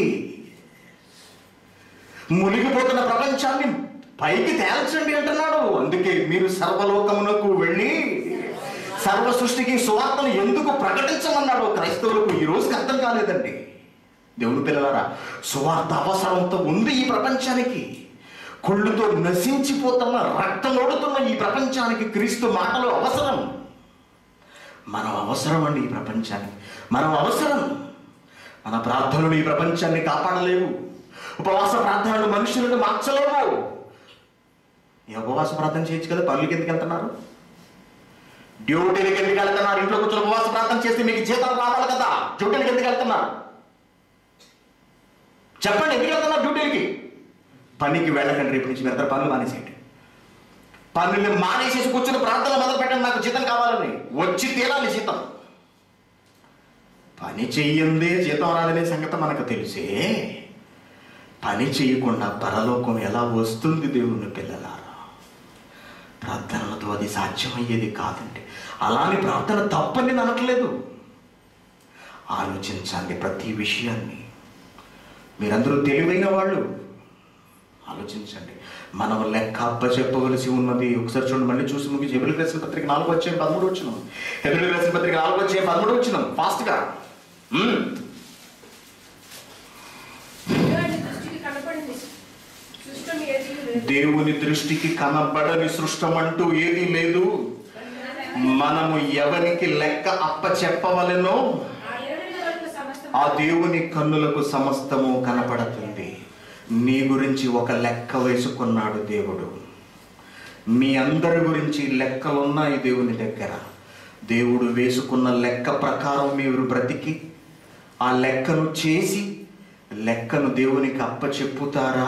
మునిగిపోతున్న ప్రపంచాన్ని పైకి తేల్చండి అంటున్నాడు అందుకే మీరు సర్వలోకమునకు వెళ్ళి సర్వ సృష్టికి సువార్తను ఎందుకు ప్రకటించమన్నాడు క్రైస్తవులకు ఈ రోజుకి అర్థం కాలేదండి దేవుని పిల్లలారా సువార్త అవసరంతో ఉంది ఈ ప్రపంచానికి కుళ్ళుతో నశించిపోతున్న రక్తం ఓడుతున్న ఈ ప్రపంచానికి క్రీస్తు మాటలు అవసరం మనం అవసరం అండి ఈ ప్రపంచానికి మనం అవసరం మన ప్రార్థనలు ఈ ప్రపంచాన్ని కాపాడలేవు ఉపవాస ప్రార్థనలు మనుషులను మార్చలేవు ఈ ఉపవాస ప్రార్థన చేయొచ్చు కదా పనులకి ఎందుకు వెళ్తున్నారు డ్యూటీలకి ఎందుకు వెళ్తున్నారు ఇంట్లో కూర్చొని ఉపవాస ప్రార్థన చేస్తే మీకు జీతాలు రావాలి కదా డ్యూటీలకి ఎందుకు వెళ్తున్నారు చెప్పండి ఎందుకు వెళ్తున్నారు డ్యూటీలకి పనికి వెళ్ళకండి రేపు నుంచి వెళ్తారు పనులు మానేసేయండి పనులు మానేసేసి కూర్చొని ప్రార్థన మొదలు పెట్టండి నాకు జీతం కావాలని వచ్చి తీరాలి జీతం పని చెయ్యందే జీతం రాదనే సంగతి మనకు తెలిసే పని చేయకుండా పరలోకం ఎలా వస్తుంది దేవుని పిల్లలారా ప్రార్థనలతో అది సాధ్యమయ్యేది కాదండి అలాని ప్రార్థన తప్పని నేను అనట్లేదు ఆలోచించండి ప్రతి విషయాన్ని మీరందరూ తెలివైన వాళ్ళు ఆలోచించండి మనం లెక్క అప్ప చెప్పవలసి ఉన్నది ఒకసారి చూడండి మళ్ళీ చూసి ముగి హెబిల్ రాసిన పత్రిక నాలుగు వచ్చే పదమూడు వచ్చిన హెబిల్ రాసిన పత్రిక నాలుగు వచ్చే పదమూడు వచ్చిన ఫాస్ట్గా మ్మ్. దేవుని దృష్టికి కనపడింది సృష్టం ఏదీ లేదు దేవుని దృష్టికి కనబడని సృష్టం అంటూ ఏదీ లేదు మనము ఎవరికి లెక్క అప్ప చెప్పవలెనో ఆ ఏడుల వరకు సమస్తం ఆ దేవుని కన్నులకు సమస్తము కనపడుతుంది నీ గురించి ఒక లెక్క వేసుకున్నాడు దేవుడు మీ అందరి గురించి లెక్కలున్నాయి దేవుని దగ్గర దేవుడు వేసుకున్న లెక్క ప్రకారం మీరు బ్రతికి ఆ లెక్కను చేసి లెక్కను దేవునికి అప్పచెప్పుతారా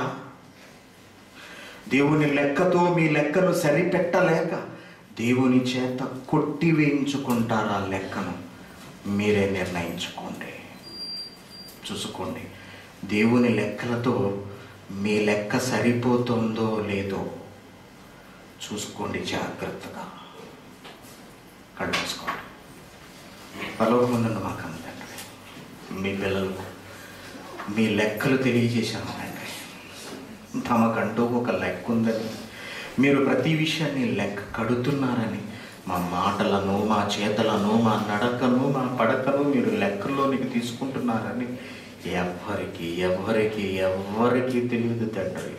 దేవుని లెక్కతో మీ లెక్కను సరిపెట్టలేక దేవుని చేత కొట్టి వేయించుకుంటారా లెక్కను మీరే నిర్ణయించుకోండి చూసుకోండి దేవుని లెక్కలతో మీ లెక్క సరిపోతుందో లేదో చూసుకోండి జాగ్రత్తగా కళ్ళు మూసుకోండి పలవకుందండి మాకు తండ్రి మీ పిల్లలకు మీ లెక్కలు తెలియజేశాను తండ్రి తమకంటూ ఒక లెక్క ఉందని మీరు ప్రతి విషయాన్ని లెక్క కడుతున్నారని మా మాటలను మా చేతలను మా నడకను మా పడకను మీరు లెక్కల్లోనికి తీసుకుంటున్నారని ఎవరికి ఎవరికి ఎవరికి తెలియదు తండ్రి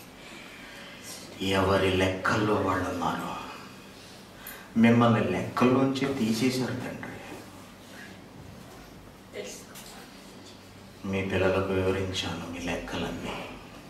ఎవరి లెక్కల్లో వాళ్ళు ఉన్నారు మిమ్మల్ని లెక్కల్లోంచి తీసేశారు తండ్రి మీ పిల్లలకు వివరించాను మీ లెక్కలన్నీ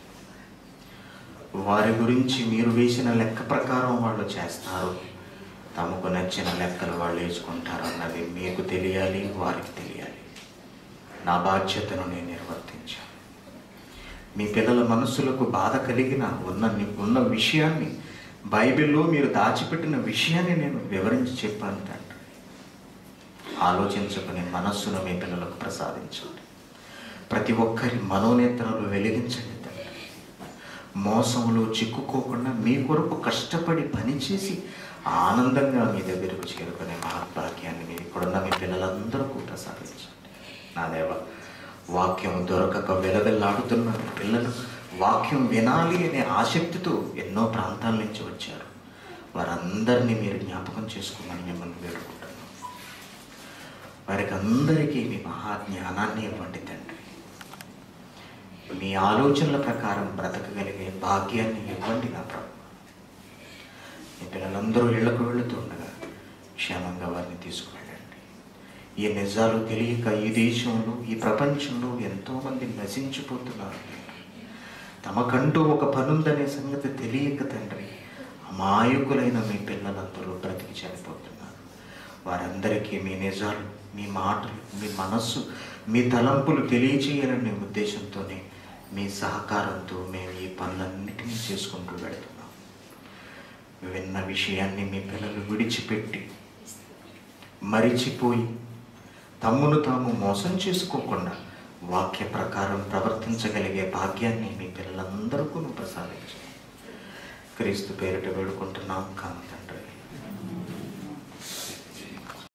వారి గురించి మీరు వేసిన లెక్క ప్రకారం వాళ్ళు చేస్తారు తమకు నచ్చిన లెక్కలు వాళ్ళు వేసుకుంటారు అన్నది మీకు తెలియాలి వారికి తెలియాలి నా బాధ్యతను నేను నిర్వర్తించాను మీ పిల్లల మనస్సులకు బాధ కలిగిన ఉన్న ఉన్న విషయాన్ని బైబిల్లో మీరు దాచిపెట్టిన విషయాన్ని నేను వివరించి చెప్పాను తండ్రి ఆలోచించుకుని మనస్సును మీ పిల్లలకు ప్రసాదించండి ప్రతి ఒక్కరి మనోనేత్రాలు వెలిగించండి తండ్రి మోసంలో చిక్కుకోకుండా మీ కొరకు కష్టపడి పనిచేసి ఆనందంగా మీ దగ్గరకు చేరుకునే మహద్భాగ్యాన్ని మీరు ఇక్కడున్న మీ పిల్లలందరికీ ప్రసాదించండి నా దేవ వాక్యం దొరకక వెలవెల్లాడుతున్న మీ పిల్లలు వాక్యం వినాలి అనే ఆసక్తితో ఎన్నో ప్రాంతాల నుంచి వచ్చారు వారందరినీ మీరు జ్ఞాపకం చేసుకోమని మిమ్మల్ని వేడుకుంటున్నాం వారికి అందరికీ మీ మహాజ్ఞానాన్ని ఇవ్వండి తండ్రి మీ ఆలోచనల ప్రకారం బ్రతకగలిగే భాగ్యాన్ని ఇవ్వండి నా ప్రభు మీ పిల్లలందరూ ఇళ్లకు వెళుతుండగా క్షేమంగా వారిని తీసుకువెళ్ళండి ఈ నిజాలు తెలియక ఈ దేశంలో ఈ ప్రపంచంలో ఎంతోమంది నశించిపోతున్నారు తమకంటూ ఒక పనుందనే సంగతి తెలియక తండ్రి అమాయకులైన మీ పిల్లలందరూ బ్రతికి చనిపోతున్నారు వారందరికీ మీ నిజాలు మీ మాటలు మీ మనస్సు మీ తలంపులు తెలియచేయాలనే ఉద్దేశంతోనే మీ సహకారంతో మేము ఈ పనులన్నిటినీ చేసుకుంటూ వెళుతున్నాం విన్న విషయాన్ని మీ పిల్లలు విడిచిపెట్టి మరిచిపోయి తమ్మును తాము మోసం చేసుకోకుండా వాక్య ప్రకారం ప్రవర్తించగలిగే భాగ్యాన్ని మీ పిల్లలందరికీ ప్రసాదించండి క్రీస్తు పేరిట వేడుకుంటున్నాం కామ